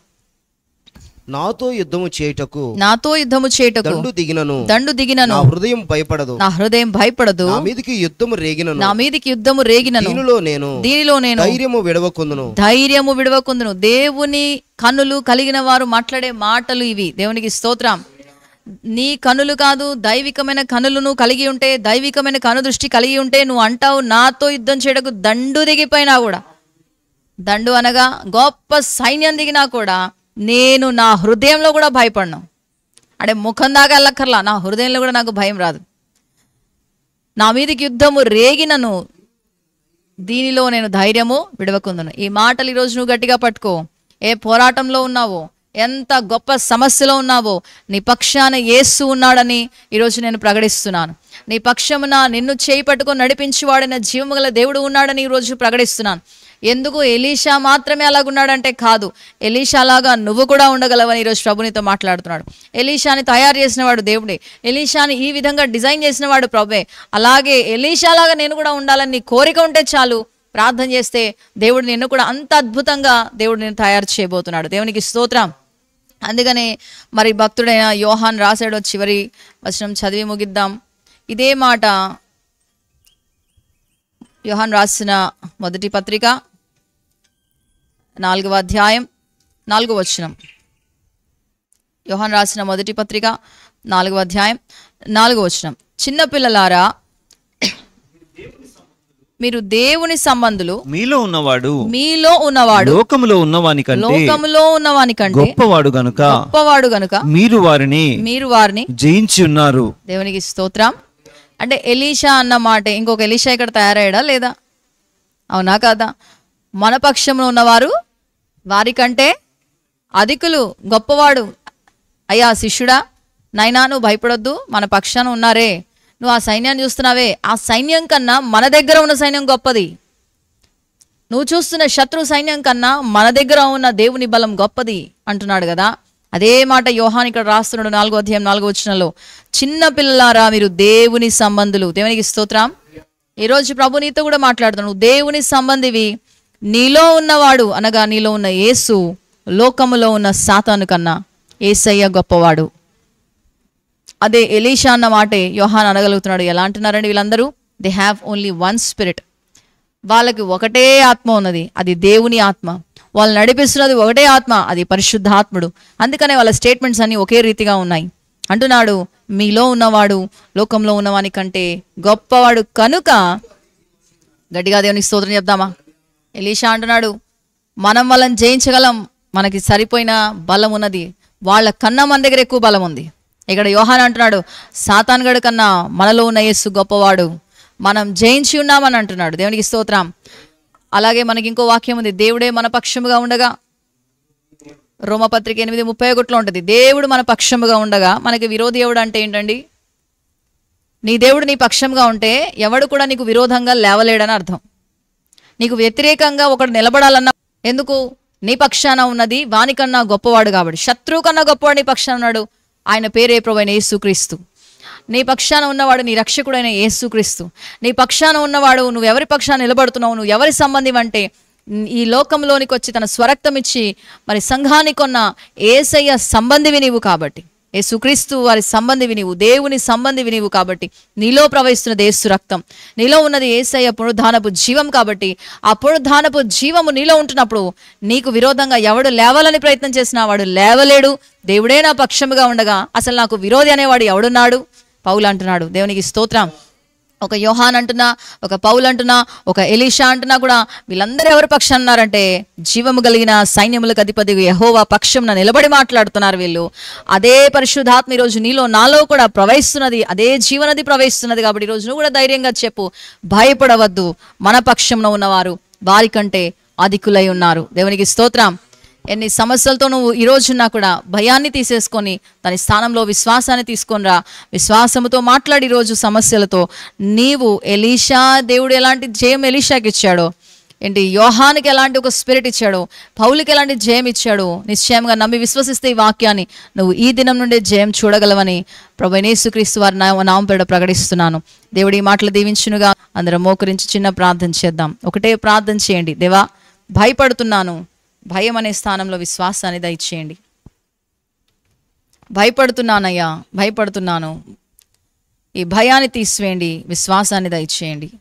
నాతో యుద్ధము చేయుటకు నాతో యుద్ధము చేయుటకు దండు దిగినను దండు దిగినను నా హృదయం భయపడదు నా హృదయం భయపడదు నా మీదికి యుద్ధము రేగినను నా మీదికి యుద్ధము రేగినను దీనిలో నేను దీనిలో నేను ధైర్యము విడవకుందును ధైర్యము విడవకుందును దేవుని కనులు కలిగిన వారు మాట్లాడే మాటలు ఇవి దేవునికి స్తోత్రం నీ కనులు కాదు దైవికమైన కనులు నువ్వు కలిగి ఉంటే దైవికమైన కను దృష్టి కలిగి ఉంటే నువ్వు అంటావు నాతో యుద్ధం చేయడకు దండు దిగిపోయినా కూడా దండు అనగా గొప్ప సైన్యం దిగినా కూడా నేను నా హృదయంలో కూడా భయపడను అంటే ముఖం దాకా వెళ్ళక్కర్లా నా హృదయంలో కూడా నాకు భయం రాదు నా మీదకి యుద్ధము రేగినను దీనిలో నేను ధైర్యము విడవకుందును ఈ మాటలు ఈరోజు నువ్వు గట్టిగా పట్టుకో ఏ పోరాటంలో ఉన్నావో ఎంత గొప్ప సమస్యలో ఉన్నావో నీ పక్షాన యేసు ఉన్నాడని ఈరోజు నేను ప్రకటిస్తున్నాను నీ పక్షమున నిన్ను చేయి పట్టుకొని నడిపించేవాడైన జీవము గల దేవుడు ఉన్నాడని ఈరోజు ప్రకటిస్తున్నాను ఎందుకు ఎలీషా మాత్రమే అలాగున్నాడంటే కాదు ఎలీషా లాగా నువ్వు కూడా ఉండగలవని ఈరోజు ప్రభునితో మాట్లాడుతున్నాడు ఎలీషాని తయారు చేసిన వాడు దేవుడే ఎలీషాని ఈ విధంగా డిజైన్ చేసిన వాడు ప్రభువే అలాగే ఎలీషా లాగా నేను కూడా ఉండాలని నీ కోరిక ఉంటే చాలు ప్రార్థన చేస్తే దేవుడు నిన్ను కూడా అంత అద్భుతంగా దేవుడు నేను తయారు చేయబోతున్నాడు దేవునికి స్తోత్రం అందుకని మరి భక్తుడైన యోహాన్ రాశాడు చివరి వచనం చదివి ముగిద్దాం ఇదే మాట యోహాన్ రాసిన మొదటి పత్రిక నాలుగవ అధ్యాయం నాలుగవ వచనం యోహాన్ రాసిన మొదటి పత్రిక నాలుగవ అధ్యాయం నాలుగవ వచనం చిన్నపిల్లలారా మీరు దేవుని సంబంధులు మీలో ఉన్నవాడు మీలో ఉన్నవాడు లోకములో ఉన్నవాని కంటే లోకములో ఉన్నవాని కంటే గొప్పవాడు గనుక గొప్పవాడు గనుక మీరు వారిని మీరు వారిని జయించి ఉన్నారు దేవునికి స్తోత్రం అంటే ఎలీషా అన్న మాట ఇంకొక ఎలీషా ఇక్కడ తయారయ్యాడా లేదా అవునా కాదా మన పక్షంలో ఉన్నవారు వారికంటే అధికులు గొప్పవాడు అయ్యా శిష్యుడా నైనా నువ్వు భయపడొద్దు మన పక్షాన ఉన్నారే నువ్వు ఆ సైన్యాన్ని చూస్తున్నావే ఆ సైన్యం కన్నా మన దగ్గర ఉన్న సైన్యం గొప్పది నువ్వు చూస్తున్న శత్రు సైన్యం కన్నా మన దగ్గర ఉన్న దేవుని బలం గొప్పది అంటున్నాడు కదా అదే మాట యోహాన్ ఇక్కడ రాస్తున్నాడు నాలుగో అధ్యాయం నాలుగో వచనంలో చిన్న పిల్లలారా మీరు దేవుని సంబంధులు దేవునికి స్తోత్రం ఈరోజు ప్రభు నీతో కూడా మాట్లాడుతున్నాడు నువ్వు దేవుని సంబంధివి నీలో ఉన్నవాడు అనగా నీలో ఉన్న యేసు లోకములో ఉన్న సాతాను కన్నా ఏసయ్య గొప్పవాడు అదే ఎలీషా అన్న మాటే యోహాన్ అనగలుగుతున్నాడు ఎలా అంటున్నారండి వీళ్ళందరూ they have only one spirit వాళ్ళకి ఒకటే ఆత్మ ఉన్నది అది దేవుని ఆత్మ వాళ్ళు నడిపిస్తున్నది ఒకటే ఆత్మ అది పరిశుద్ధాత్ముడు అందుకనే వాళ్ళ స్టేట్మెంట్స్ అన్ని ఒకే రీతిగా ఉన్నాయి అంటున్నాడు మీలో ఉన్నవాడు లోకంలో ఉన్నవాని కంటే గొప్పవాడు కనుక గట్టిగా దేవునికి స్తోత్రం చెప్దామా ఎలీషా అంటున్నాడు మనం వాళ్ళని జయించగలం మనకి సరిపోయిన బలం ఉన్నది వాళ్ళ కన్నా మన దగ్గర ఎక్కువ బలం ఉంది ఇక్కడ యోహాన్ అంటున్నాడు సాతాన్గడు కన్నా మనలో ఉన్న యేసు గొప్పవాడు మనం జయించి ఉన్నామని అంటున్నాడు దేవునికి స్తోత్రం అలాగే మనకి ఇంకో వాక్యం ఉంది దేవుడే మన పక్షముగా ఉండగా రోమపత్రిక ఎనిమిది ముప్పై ఒకటిలో ఉంటుంది దేవుడు మన పక్షముగా ఉండగా మనకి విరోధి ఎవడు అంటే ఏంటండి నీ దేవుడు నీ పక్షంగా ఉంటే ఎవడు కూడా నీకు విరోధంగా లేవలేడని అర్థం నీకు వ్యతిరేకంగా ఒకడు నిలబడాలన్నా ఎందుకు నీ పక్షాన ఉన్నది వానికన్నా గొప్పవాడు కాబట్టి శత్రువు కన్నా గొప్పవాడు నీ పక్షాన ఉన్నాడు ఆయన పేరే ప్రభైన యేసుక్రీస్తు నీ పక్షాన ఉన్నవాడు నీ రక్షకుడైన యేసుక్రీస్తు నీ పక్షాన ఉన్నవాడు నువ్వు ఎవరి పక్షాన నిలబడుతున్నావు నువ్వు ఎవరి సంబంధం అంటే ఈ లోకంలోనికి వచ్చి తన స్వరక్తం ఇచ్చి మరి సంఘానికి కొన్న ఏసయ్య సంబంధివి నీవు కాబట్టి యేసుక్రీస్తు వారి సంబంధివి నీవు దేవుని సంబంధివి నీవు కాబట్టి నీలో ప్రవహిస్తున్నది యేసు రక్తం నీలో ఉన్నది ఏసయ్య పునరుద్ధానపు జీవం కాబట్టి ఆ పునరుద్ధానపు జీవము నీలో ఉంటున్నప్పుడు నీకు విరోధంగా ఎవడు లేవాలని ప్రయత్నం చేసినా వాడు లేవలేడు దేవుడే నా పక్షముగా ఉండగా అసలు నాకు విరోధి అనేవాడు ఎవడున్నాడు పౌలు అంటున్నాడు దేవునికి స్తోత్రం ఒక యోహాన్ అంటున్నా ఒక పౌలు అంటున్నా ఒక ఎలీషా అంటున్నా కూడా వీళ్ళందరూ ఎవరి పక్షం ఉన్నారంటే జీవము కలిగిన సైన్యములకు అధిపతి యహోవా పక్షంన నిలబడి మాట్లాడుతున్నారు వీళ్ళు అదే పరిశుద్ధాత్మ ఈరోజు నీలో నాలో కూడా ప్రవహిస్తున్నది అదే జీవనది ప్రవహిస్తున్నది కాబట్టి ఈరోజు నువ్వు కూడా ధైర్యంగా చెప్పు భయపడవద్దు మన పక్షంలో ఉన్నవారు వారికంటే అధికులై ఉన్నారు దేవునికి స్తోత్రం ఎన్ని సమస్యలతో నువ్వు ఈ రోజున్నా కూడా భయాన్ని తీసేసుకొని దాని స్థానంలో విశ్వాసాన్ని తీసుకొనిరా విశ్వాసముతో మాట్లాడి ఈ రోజు సమస్యలతో నీవు ఎలీషా దేవుడు ఎలాంటి జయం ఎలీషాకి ఇచ్చాడో ఏంటి యోహానికి ఎలాంటి ఒక స్పిరిట్ ఇచ్చాడో పౌలకి ఎలాంటి జయం ఇచ్చాడో నిశ్చయంగా నమ్మి విశ్వసిస్తే ఈ వాక్యాన్ని నువ్వు ఈ దినం నుండే జయం చూడగలవని ప్రభు యేసుక్రీస్తు వారి నామ నామం పేడ ప్రకటిస్తున్నాను దేవుడి ఈ మాటలు దీవించునుగా అందరం మోకరించి చిన్న ప్రార్థన చేద్దాం ఒకటే ప్రార్థన చేయండి దేవా భయపడుతున్నాను భయం అనే స్థానంలో విశ్వాసాన్ని దయచేయండి భయపడుతున్నానయ్యా భయపడుతున్నాను ఈ భయాన్ని తీసివేయండి విశ్వాసాన్ని దయచేయండి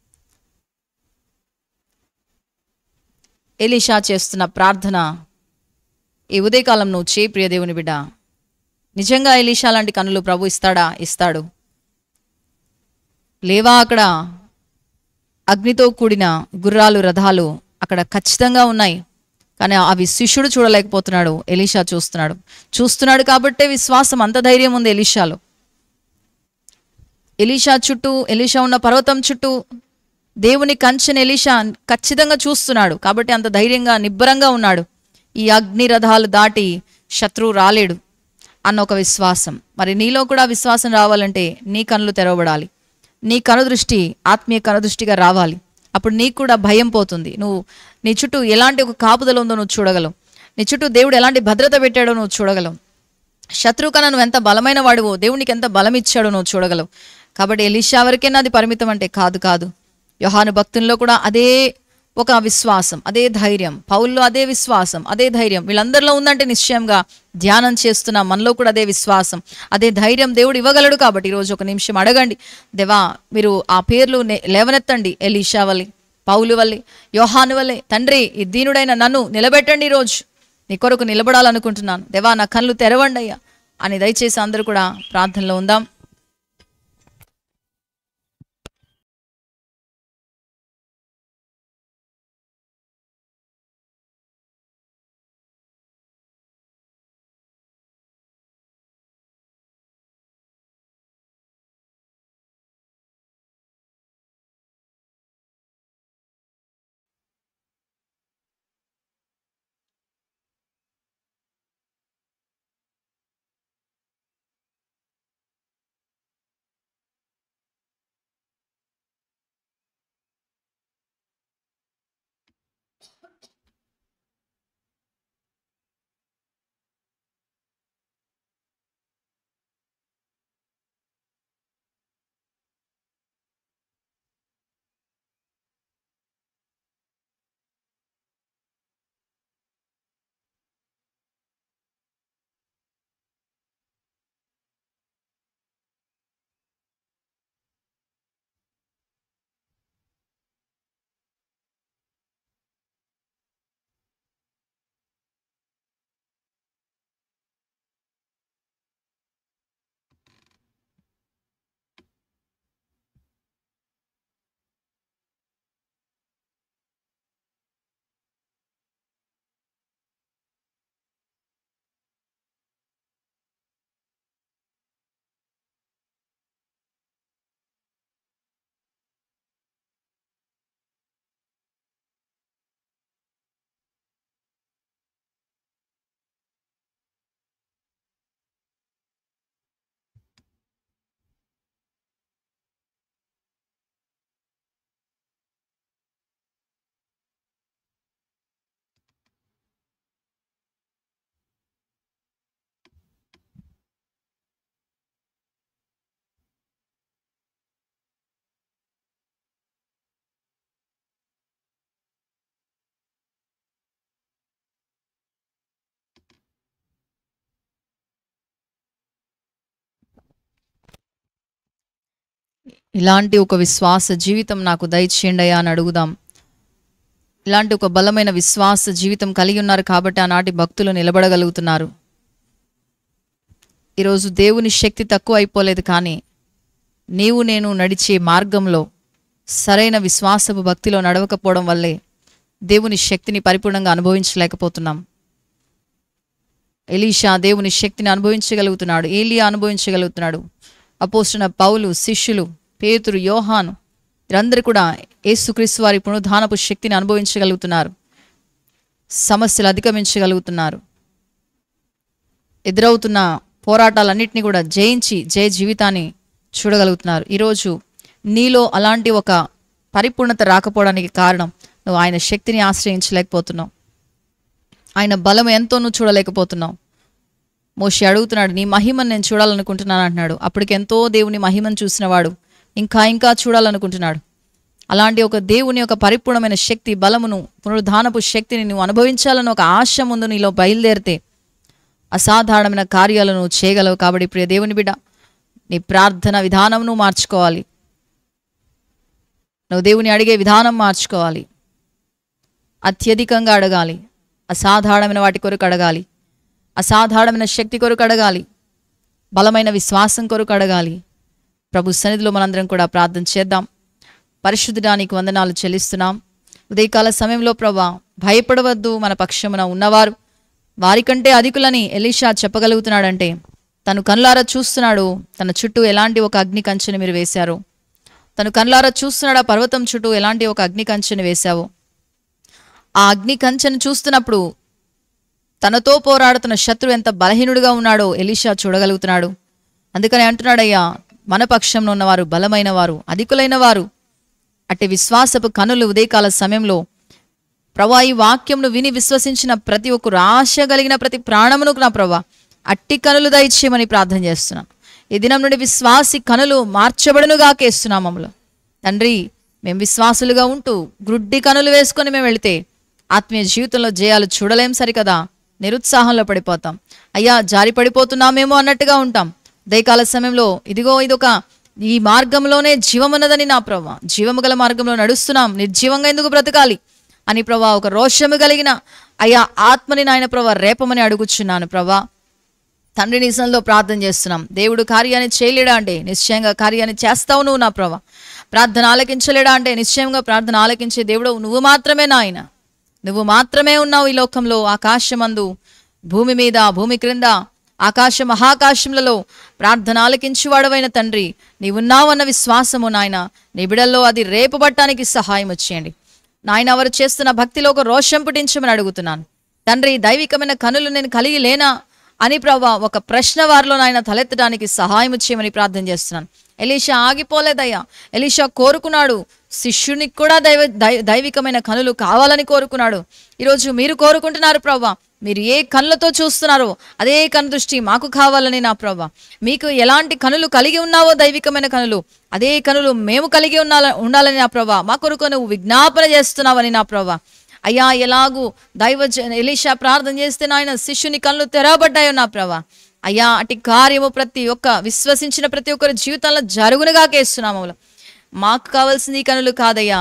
ఎలీషా చేస్తున్న ప్రార్థన ఈ ఉదయకాలం నువ్వు చేయి ప్రియ దేవుని బిడ్డ నిజంగా ఎలీషా లాంటి కనులు ప్రభు ఇస్తాడా ఇస్తాడు లేవా అక్కడ అగ్నితో కూడిన గుర్రాలు రథాలు అక్కడ ఖచ్చితంగా ఉన్నాయి కానీ అవి శిష్యుడు చూడలేకపోతున్నాడు ఎలీషా చూస్తున్నాడు చూస్తున్నాడు కాబట్టే విశ్వాసం అంత ధైర్యం ఉంది ఎలీషాలో ఎలీషా చుట్టూ ఎలీషా ఉన్న పర్వతం చుట్టూ దేవుని కంచెని ఎలీషా ఖచ్చితంగా చూస్తున్నాడు కాబట్టి అంత ధైర్యంగా నిబ్బరంగా ఉన్నాడు ఈ అగ్ని రథాలు దాటి శత్రువు రాలేడు అన్న ఒక విశ్వాసం మరి నీలో కూడా విశ్వాసం రావాలంటే నీ కనులు తెరవబడాలి నీ కనుదృష్టి ఆత్మీయ కనుదృష్టిగా రావాలి అప్పుడు నీకు కూడా భయం పోతుంది నువ్వు నీ చుట్టూ ఎలాంటి ఒక కాపుదల ఉందో నువ్వు చూడగలవు నీ చుట్టూ దేవుడు ఎలాంటి భద్రత పెట్టాడో నువ్వు చూడగలవు శత్రువు కన్నా నువ్వు ఎంత బలమైన వాడివో దేవునికి ఎంత బలం ఇచ్చాడో నువ్వు చూడగలవు కాబట్టి ఎలీషా వరకేనా అది పరిమితం అంటే కాదు కాదు యోహాను భక్తుల్లో కూడా అదే ఒక విశ్వాసం అదే ధైర్యం పౌల్లో అదే విశ్వాసం అదే ధైర్యం వీళ్ళందరిలో ఉందంటే నిశ్చయంగా ధ్యానం చేస్తున్న మనలో కూడా అదే విశ్వాసం అదే ధైర్యం దేవుడు ఇవ్వగలడు కాబట్టి ఈరోజు ఒక నిమిషం అడగండి దేవా మీరు ఆ పేర్లు నే- లేవనెత్తండి ఎలీషా వల్లి పౌలు వల్లి యోహాను వల్లే తండ్రి ఈ దీనుడైన నన్ను నిలబెట్టండి ఈరోజు నీ కొరకు నిలబడాలనుకుంటున్నాను దేవా నా కళ్ళు తెరవండి అయ్యా అని దయచేసి అందరూ కూడా ప్రార్థనలో ఉందాం ఇలాంటి ఒక విశ్వాస జీవితం నాకు దయచేయండి అయ్యా అని అడుగుదాం ఇలాంటి ఒక బలమైన విశ్వాస జీవితం కలిగి ఉన్నారు కాబట్టి ఆనాటి భక్తులు నిలబడగలుగుతున్నారు ఈరోజు దేవుని శక్తి తక్కువ అయిపోలేదు కానీ నీవు నేను నడిచే మార్గంలో సరైన విశ్వాసపు భక్తిలో నడవకపోవడం వల్లే దేవుని శక్తిని పరిపూర్ణంగా అనుభవించలేకపోతున్నాం ఎలీషా దేవుని శక్తిని అనుభవించగలుగుతున్నాడు ఏలియా అనుభవించగలుగుతున్నాడు అపోస్తున్న పౌలు శిష్యులు పేతురు యోహాను వీరందరూ కూడా యేసుక్రీస్తు వారి పునరుద్ధానపు శక్తిని అనుభవించగలుగుతున్నారు సమస్యలు అధిగమించగలుగుతున్నారు ఎదురవుతున్న పోరాటాలన్నింటినీ కూడా జయించి జయ జీవితాన్ని చూడగలుగుతున్నారు ఈరోజు నీలో అలాంటి ఒక పరిపూర్ణత రాకపోవడానికి కారణం నువ్వు ఆయన శక్తిని ఆశ్రయించలేకపోతున్నావు ఆయన బలం ఎంతో నువ్వు చూడలేకపోతున్నావు మోషి అడుగుతున్నాడు నీ మహిమను నేను చూడాలనుకుంటున్నాను అంటున్నాడు అప్పటికి ఎంతో దేవుని మహిమను చూసినవాడు ఇంకా ఇంకా చూడాలనుకుంటున్నాడు అలాంటి ఒక దేవుని యొక్క పరిపూర్ణమైన శక్తి బలమును పునరుద్ధానపు శక్తిని నువ్వు అనుభవించాలని ఒక ఆశ ముందు నీలో బయలుదేరితే అసాధారణమైన కార్యాలను నువ్వు చేయగలవు కాబట్టి ప్రియ దేవుని బిడ్డ నీ ప్రార్థన విధానం నువ్వు మార్చుకోవాలి నువ్వు దేవుని అడిగే విధానం మార్చుకోవాలి అత్యధికంగా అడగాలి అసాధారణమైన వాటి కొరకు అడగాలి అసాధారణమైన శక్తి కొరకు అడగాలి బలమైన విశ్వాసం కొరకు అడగాలి ప్రభు సన్నిధిలో మనందరం కూడా ప్రార్థన చేద్దాం పరిశుద్ధడానికి వందనాలు చెల్లిస్తున్నాం ఉదయకాల సమయంలో ప్రభా భయపడవద్దు మన పక్షమున ఉన్నవారు వారికంటే అధికులని ఎలీషా చెప్పగలుగుతున్నాడంటే తను కనులారా చూస్తున్నాడు తన చుట్టూ ఎలాంటి ఒక అగ్ని కంచెని మీరు వేశారు తను కనులారా చూస్తున్నాడు ఆ పర్వతం చుట్టూ ఎలాంటి ఒక అగ్ని కంచెని వేశావు ఆ అగ్ని కంచెను చూస్తున్నప్పుడు తనతో పోరాడుతున్న శత్రువు ఎంత బలహీనుడిగా ఉన్నాడో ఎలీషా చూడగలుగుతున్నాడు అందుకని అంటున్నాడయ్యా మన పక్షంలో ఉన్నవారు బలమైన వారు అధికులైన వారు అట్టి విశ్వాసపు కనులు ఉదయకాల సమయంలో ప్రభా ఈ వాక్యంను విని విశ్వసించిన ప్రతి ఒక్కరు ఆశ కలిగిన ప్రతి ప్రాణమును నా ప్రభా అట్టి కనులు దయచేయమని ప్రార్థన చేస్తున్నాను ఈ దినం నుండి విశ్వాసి కనులు మార్చబడునుగా కేస్తున్నాం మమ్మల్ని తండ్రి మేము విశ్వాసులుగా ఉంటూ గ్రుడ్డి కనులు వేసుకొని మేము వెళితే ఆత్మీయ జీవితంలో జయాలు చూడలేం సరికదా నిరుత్సాహంలో పడిపోతాం అయ్యా జారి పడిపోతున్నామేమో అన్నట్టుగా ఉంటాం దయకాల సమయంలో ఇదిగో ఇదొక ఈ మార్గంలోనే జీవమున్నదని నా ప్రభా జీవము గల మార్గంలో నడుస్తున్నాం నిర్జీవంగా ఎందుకు బ్రతకాలి అని ప్రభా ఒక రోషము కలిగిన అయ్యా ఆత్మని నాయన ప్రభా రేపమని అడుగుచున్నాను ప్రభా తండ్రి నిజంలో ప్రార్థన చేస్తున్నాం దేవుడు కార్యాన్ని చేయలేడా అంటే నిశ్చయంగా కార్యాన్ని చేస్తావు నువ్వు నా ప్రభా ప్రార్థన ఆలకించలేడా అంటే నిశ్చయంగా ప్రార్థన ఆలకించే దేవుడు నువ్వు మాత్రమే నాయన నువ్వు మాత్రమే ఉన్నావు ఈ లోకంలో ఆకాశమందు భూమి మీద భూమి క్రింద ఆకాశ మహాకాశములలో ప్రార్థన ఆలకించువాడవైన తండ్రి నీవున్నావన్న విశ్వాసము నాయన నీ బిడల్లో అది రేపబట్టానికి సహాయం వచ్చేయండి నాయన వారు చేస్తున్న భక్తిలో ఒక రోషం పుట్టించమని అడుగుతున్నాను తండ్రి దైవికమైన కనులు నేను కలిగి లేనా అని ప్రభా ఒక ప్రశ్న వారిలో నాయన తలెత్తడానికి సహాయం చేయమని ప్రార్థన చేస్తున్నాను ఎలీషా ఆగిపోలేదయ్యా ఎలీషా కోరుకున్నాడు శిష్యునికి కూడా దైవ దై- దైవికమైన కనులు కావాలని కోరుకున్నాడు ఈరోజు మీరు కోరుకుంటున్నారు ప్రభా మీరు ఏ కళ్ళతో చూస్తున్నారో అదే కను దృష్టి మాకు కావాలని నా ప్రభా మీకు ఎలాంటి కనులు కలిగి ఉన్నావో దైవికమైన కనులు అదే కనులు మేము కలిగి ఉండాల ఉండాలని నా ప్రభా మా కొరకు నువ్వు విజ్ఞాపన చేస్తున్నావని నా ప్రభా అయ్యా ఎలాగూ దైవ ఎలీషా ప్రార్థన చేస్తే నాయన శిష్యుని కళ్ళు తెరవబడ్డాయో నా ప్రభా అయ్యా అటు కార్యము ప్రతి ఒక్క విశ్వసించిన ప్రతి ఒక్కరి జీవితంలో జరుగునుగా కేస్తున్నాము మాకు కావాల్సింది ఈ కనులు కాదయ్యా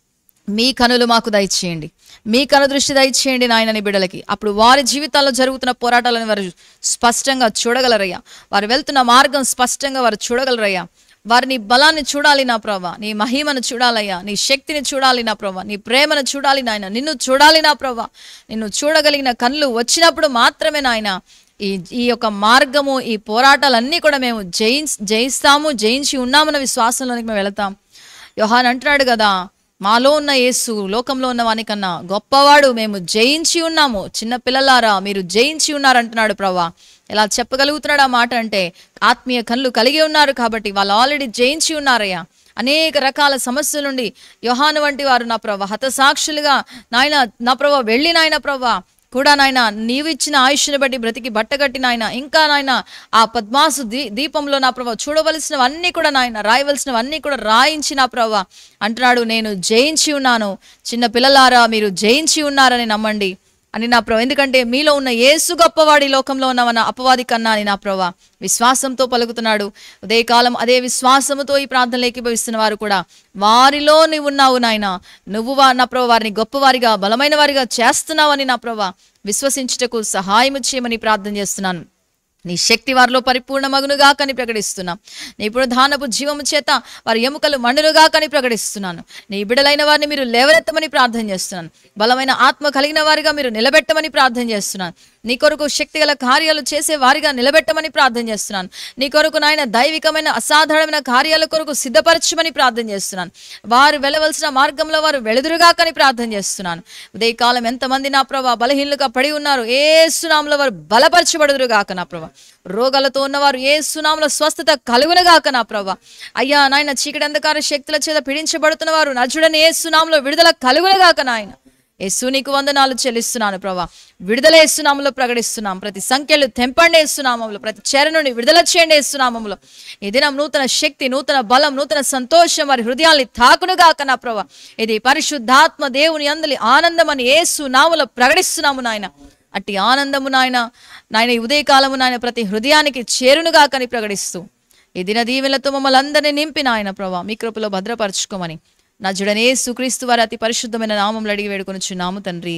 మీ కనులు మాకు దయచేయండి మీ కను దృష్టి దయచేయండి నాయనని బిడ్డలకి అప్పుడు వారి జీవితాల్లో జరుగుతున్న పోరాటాలను వారు స్పష్టంగా చూడగలరయ్యా వారు వెళ్తున్న మార్గం స్పష్టంగా వారు చూడగలరయ్యా వారి నీ బలాన్ని చూడాలి నా ప్రభా నీ మహిమను చూడాలయ్యా నీ శక్తిని చూడాలి నా ప్రభా నీ ప్రేమను చూడాలి నాయన నిన్ను చూడాలి నా ప్రభా నిన్ను చూడగలిగిన కళ్ళు వచ్చినప్పుడు మాత్రమే నాయన ఈ ఈ యొక్క మార్గము ఈ పోరాటాలన్నీ కూడా మేము జయించ జయిస్తాము జయించి ఉన్నామన్న విశ్వాసంలోనికి మేము వెళతాం యోహాన్ అంటున్నాడు కదా మాలో ఉన్న యేసు లోకంలో ఉన్న వానికన్నా గొప్పవాడు మేము జయించి ఉన్నాము చిన్న పిల్లలారా మీరు జయించి ఉన్నారు అంటున్నాడు ప్రభా ఎలా చెప్పగలుగుతున్నాడు ఆ మాట అంటే ఆత్మీయ కళ్ళు కలిగి ఉన్నారు కాబట్టి వాళ్ళు ఆల్రెడీ జయించి ఉన్నారయ్యా అనేక రకాల సమస్యల నుండి యోహాను వంటి వారు నా ప్రభా హతసాక్షులుగా నాయన నా ప్రభా వెళ్ళి నాయన ప్రభా కూడా నాయన నీవు ఇచ్చిన ఆయుష్ని బట్టి బ్రతికి బట్టగట్టి నాయన ఇంకా నాయన ఆ పద్మాసు దీ దీపంలో నా ప్రభా చూడవలసినవన్నీ కూడా నాయన రాయవలసినవన్నీ కూడా రాయించి నా ప్రభా అంటున్నాడు నేను జయించి ఉన్నాను చిన్న పిల్లలారా మీరు జయించి ఉన్నారని నమ్మండి అని నా ప్రభా ఎందుకంటే మీలో ఉన్న యేసు గొప్పవాడి లోకంలో ఉన్నవన్న అపవాది కన్నా అని నా ప్రభా విశ్వాసంతో పలుకుతున్నాడు ఉదయకాలం అదే విశ్వాసముతో ఈ ప్రార్థనలు ఏకీభవిస్తున్న వారు కూడా వారిలో నీవు ఉన్నావు నాయన నువ్వు వా నా ప్రభా వారిని గొప్పవారిగా బలమైన వారిగా చేస్తున్నావని నా ప్రభా విశ్వసించుటకు సహాయం చేయమని ప్రార్థన చేస్తున్నాను నీ శక్తి వారిలో పరిపూర్ణమగునుగా కని ప్రకటిస్తున్నాం నీ పునధానపు జీవము చేత వారి ఎముకలు మండునుగా కని ప్రకటిస్తున్నాను నీ బిడలైన వారిని మీరు లేవనెత్తమని ప్రార్థన చేస్తున్నాను బలమైన ఆత్మ కలిగిన వారిగా మీరు నిలబెట్టమని ప్రార్థన చేస్తున్నాను నీ కొరకు శక్తి గల కార్యాలు చేసే వారిగా నిలబెట్టమని ప్రార్థన చేస్తున్నాను నీ కొరకు నాయన దైవికమైన అసాధారణమైన కార్యాల కొరకు సిద్ధపరచమని ప్రార్థన చేస్తున్నాను వారు వెళ్ళవలసిన మార్గంలో వారు వెళుదురుగా కని ప్రార్థన చేస్తున్నాను ఉదయకాలం ఎంతమంది నా ప్రభా బలహీనులుగా పడి ఉన్నారు ఏ సునాంలో వారు బలపరచబడుదురుగాక నా ప్రభా రోగాలతో ఉన్నవారు ఏ సునాంలో స్వస్థత కలుగునుగాక నా ప్రభా అయ్యా నాయన చీకటి అంధకార శక్తుల చేత పీడించబడుతున్న వారు నజుడని ఏ సునాంలో విడుదల కలుగునుగాక నాయన యేసు నీకు వందనాలు చెల్లిస్తున్నాను ప్రభా విడుదల వేస్తున్నాములో ప్రకటిస్తున్నాం ప్రతి సంఖ్యలు తెంపండి వేస్తున్నామంలో ప్రతి చెర నుండి విడుదల చేయండి వేస్తున్నామంలో ఈ దినం నూతన శక్తి నూతన బలం నూతన సంతోషం వారి హృదయాల్ని తాకునుగాక నా ప్రభా ఇది పరిశుద్ధాత్మ దేవుని అందలి ఆనందం అని ఏసు నాములో ప్రకటిస్తున్నాము నాయన అట్టి ఆనందము నాయన నాయన ఈ ఉదయకాలము నాయన ప్రతి హృదయానికి చేరునుగాకని ప్రకటిస్తూ ఈ దిన దీవెనలతో మమ్మల్ని అందరినీ నింపి నాయన ప్రభా మీ కృపలో భద్రపరచుకోమని నా జుడనే సుక్రీస్తు వారి అతి పరిశుద్ధమైన నామంలో అడిగి వేడుకొనుచున్నాము తండ్రి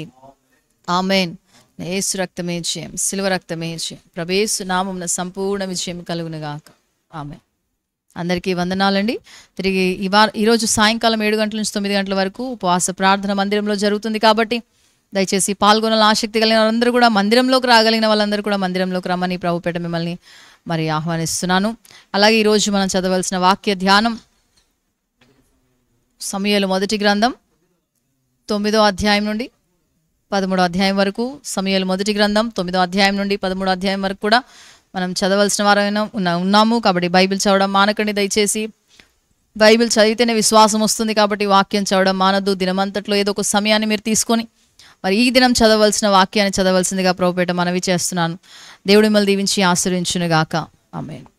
ఆమెన్ ఏసు రక్తమే జయం శిల్వ రక్తమే జయం ప్రభేసు నామమున సంపూర్ణ విజయం కలుగునుగాక ఆమె అందరికీ వందనాలండి తిరిగి ఈ వార ఈరోజు సాయంకాలం ఏడు గంటల నుంచి తొమ్మిది గంటల వరకు ఉపవాస ప్రార్థన మందిరంలో జరుగుతుంది కాబట్టి దయచేసి పాల్గొనాలని ఆసక్తి కలిగిన వాళ్ళందరూ కూడా మందిరంలోకి రాగలిగిన వాళ్ళందరూ కూడా మందిరంలోకి రమ్మని ప్రభుపేట మిమ్మల్ని మరి ఆహ్వానిస్తున్నాను అలాగే ఈరోజు మనం చదవలసిన వాక్య ధ్యానం సమయాలు మొదటి గ్రంథం తొమ్మిదో అధ్యాయం నుండి పదమూడో అధ్యాయం వరకు సమయాలు మొదటి గ్రంథం తొమ్మిదో అధ్యాయం నుండి పదమూడో అధ్యాయం వరకు కూడా మనం చదవలసిన వారైనా ఉన్న ఉన్నాము కాబట్టి బైబిల్ చదవడం మానకండి దయచేసి బైబిల్ చదివితేనే విశ్వాసం వస్తుంది కాబట్టి వాక్యం చదవడం మానదు దినమంతట్లో ఏదో ఒక సమయాన్ని మీరు తీసుకొని మరి ఈ దినం చదవలసిన వాక్యాన్ని చదవలసిందిగా ప్రభుపేట మనవి చేస్తున్నాను దేవుడి మిమ్మల్ని దీవించి ఆశ్రయించునుగాక ఆమె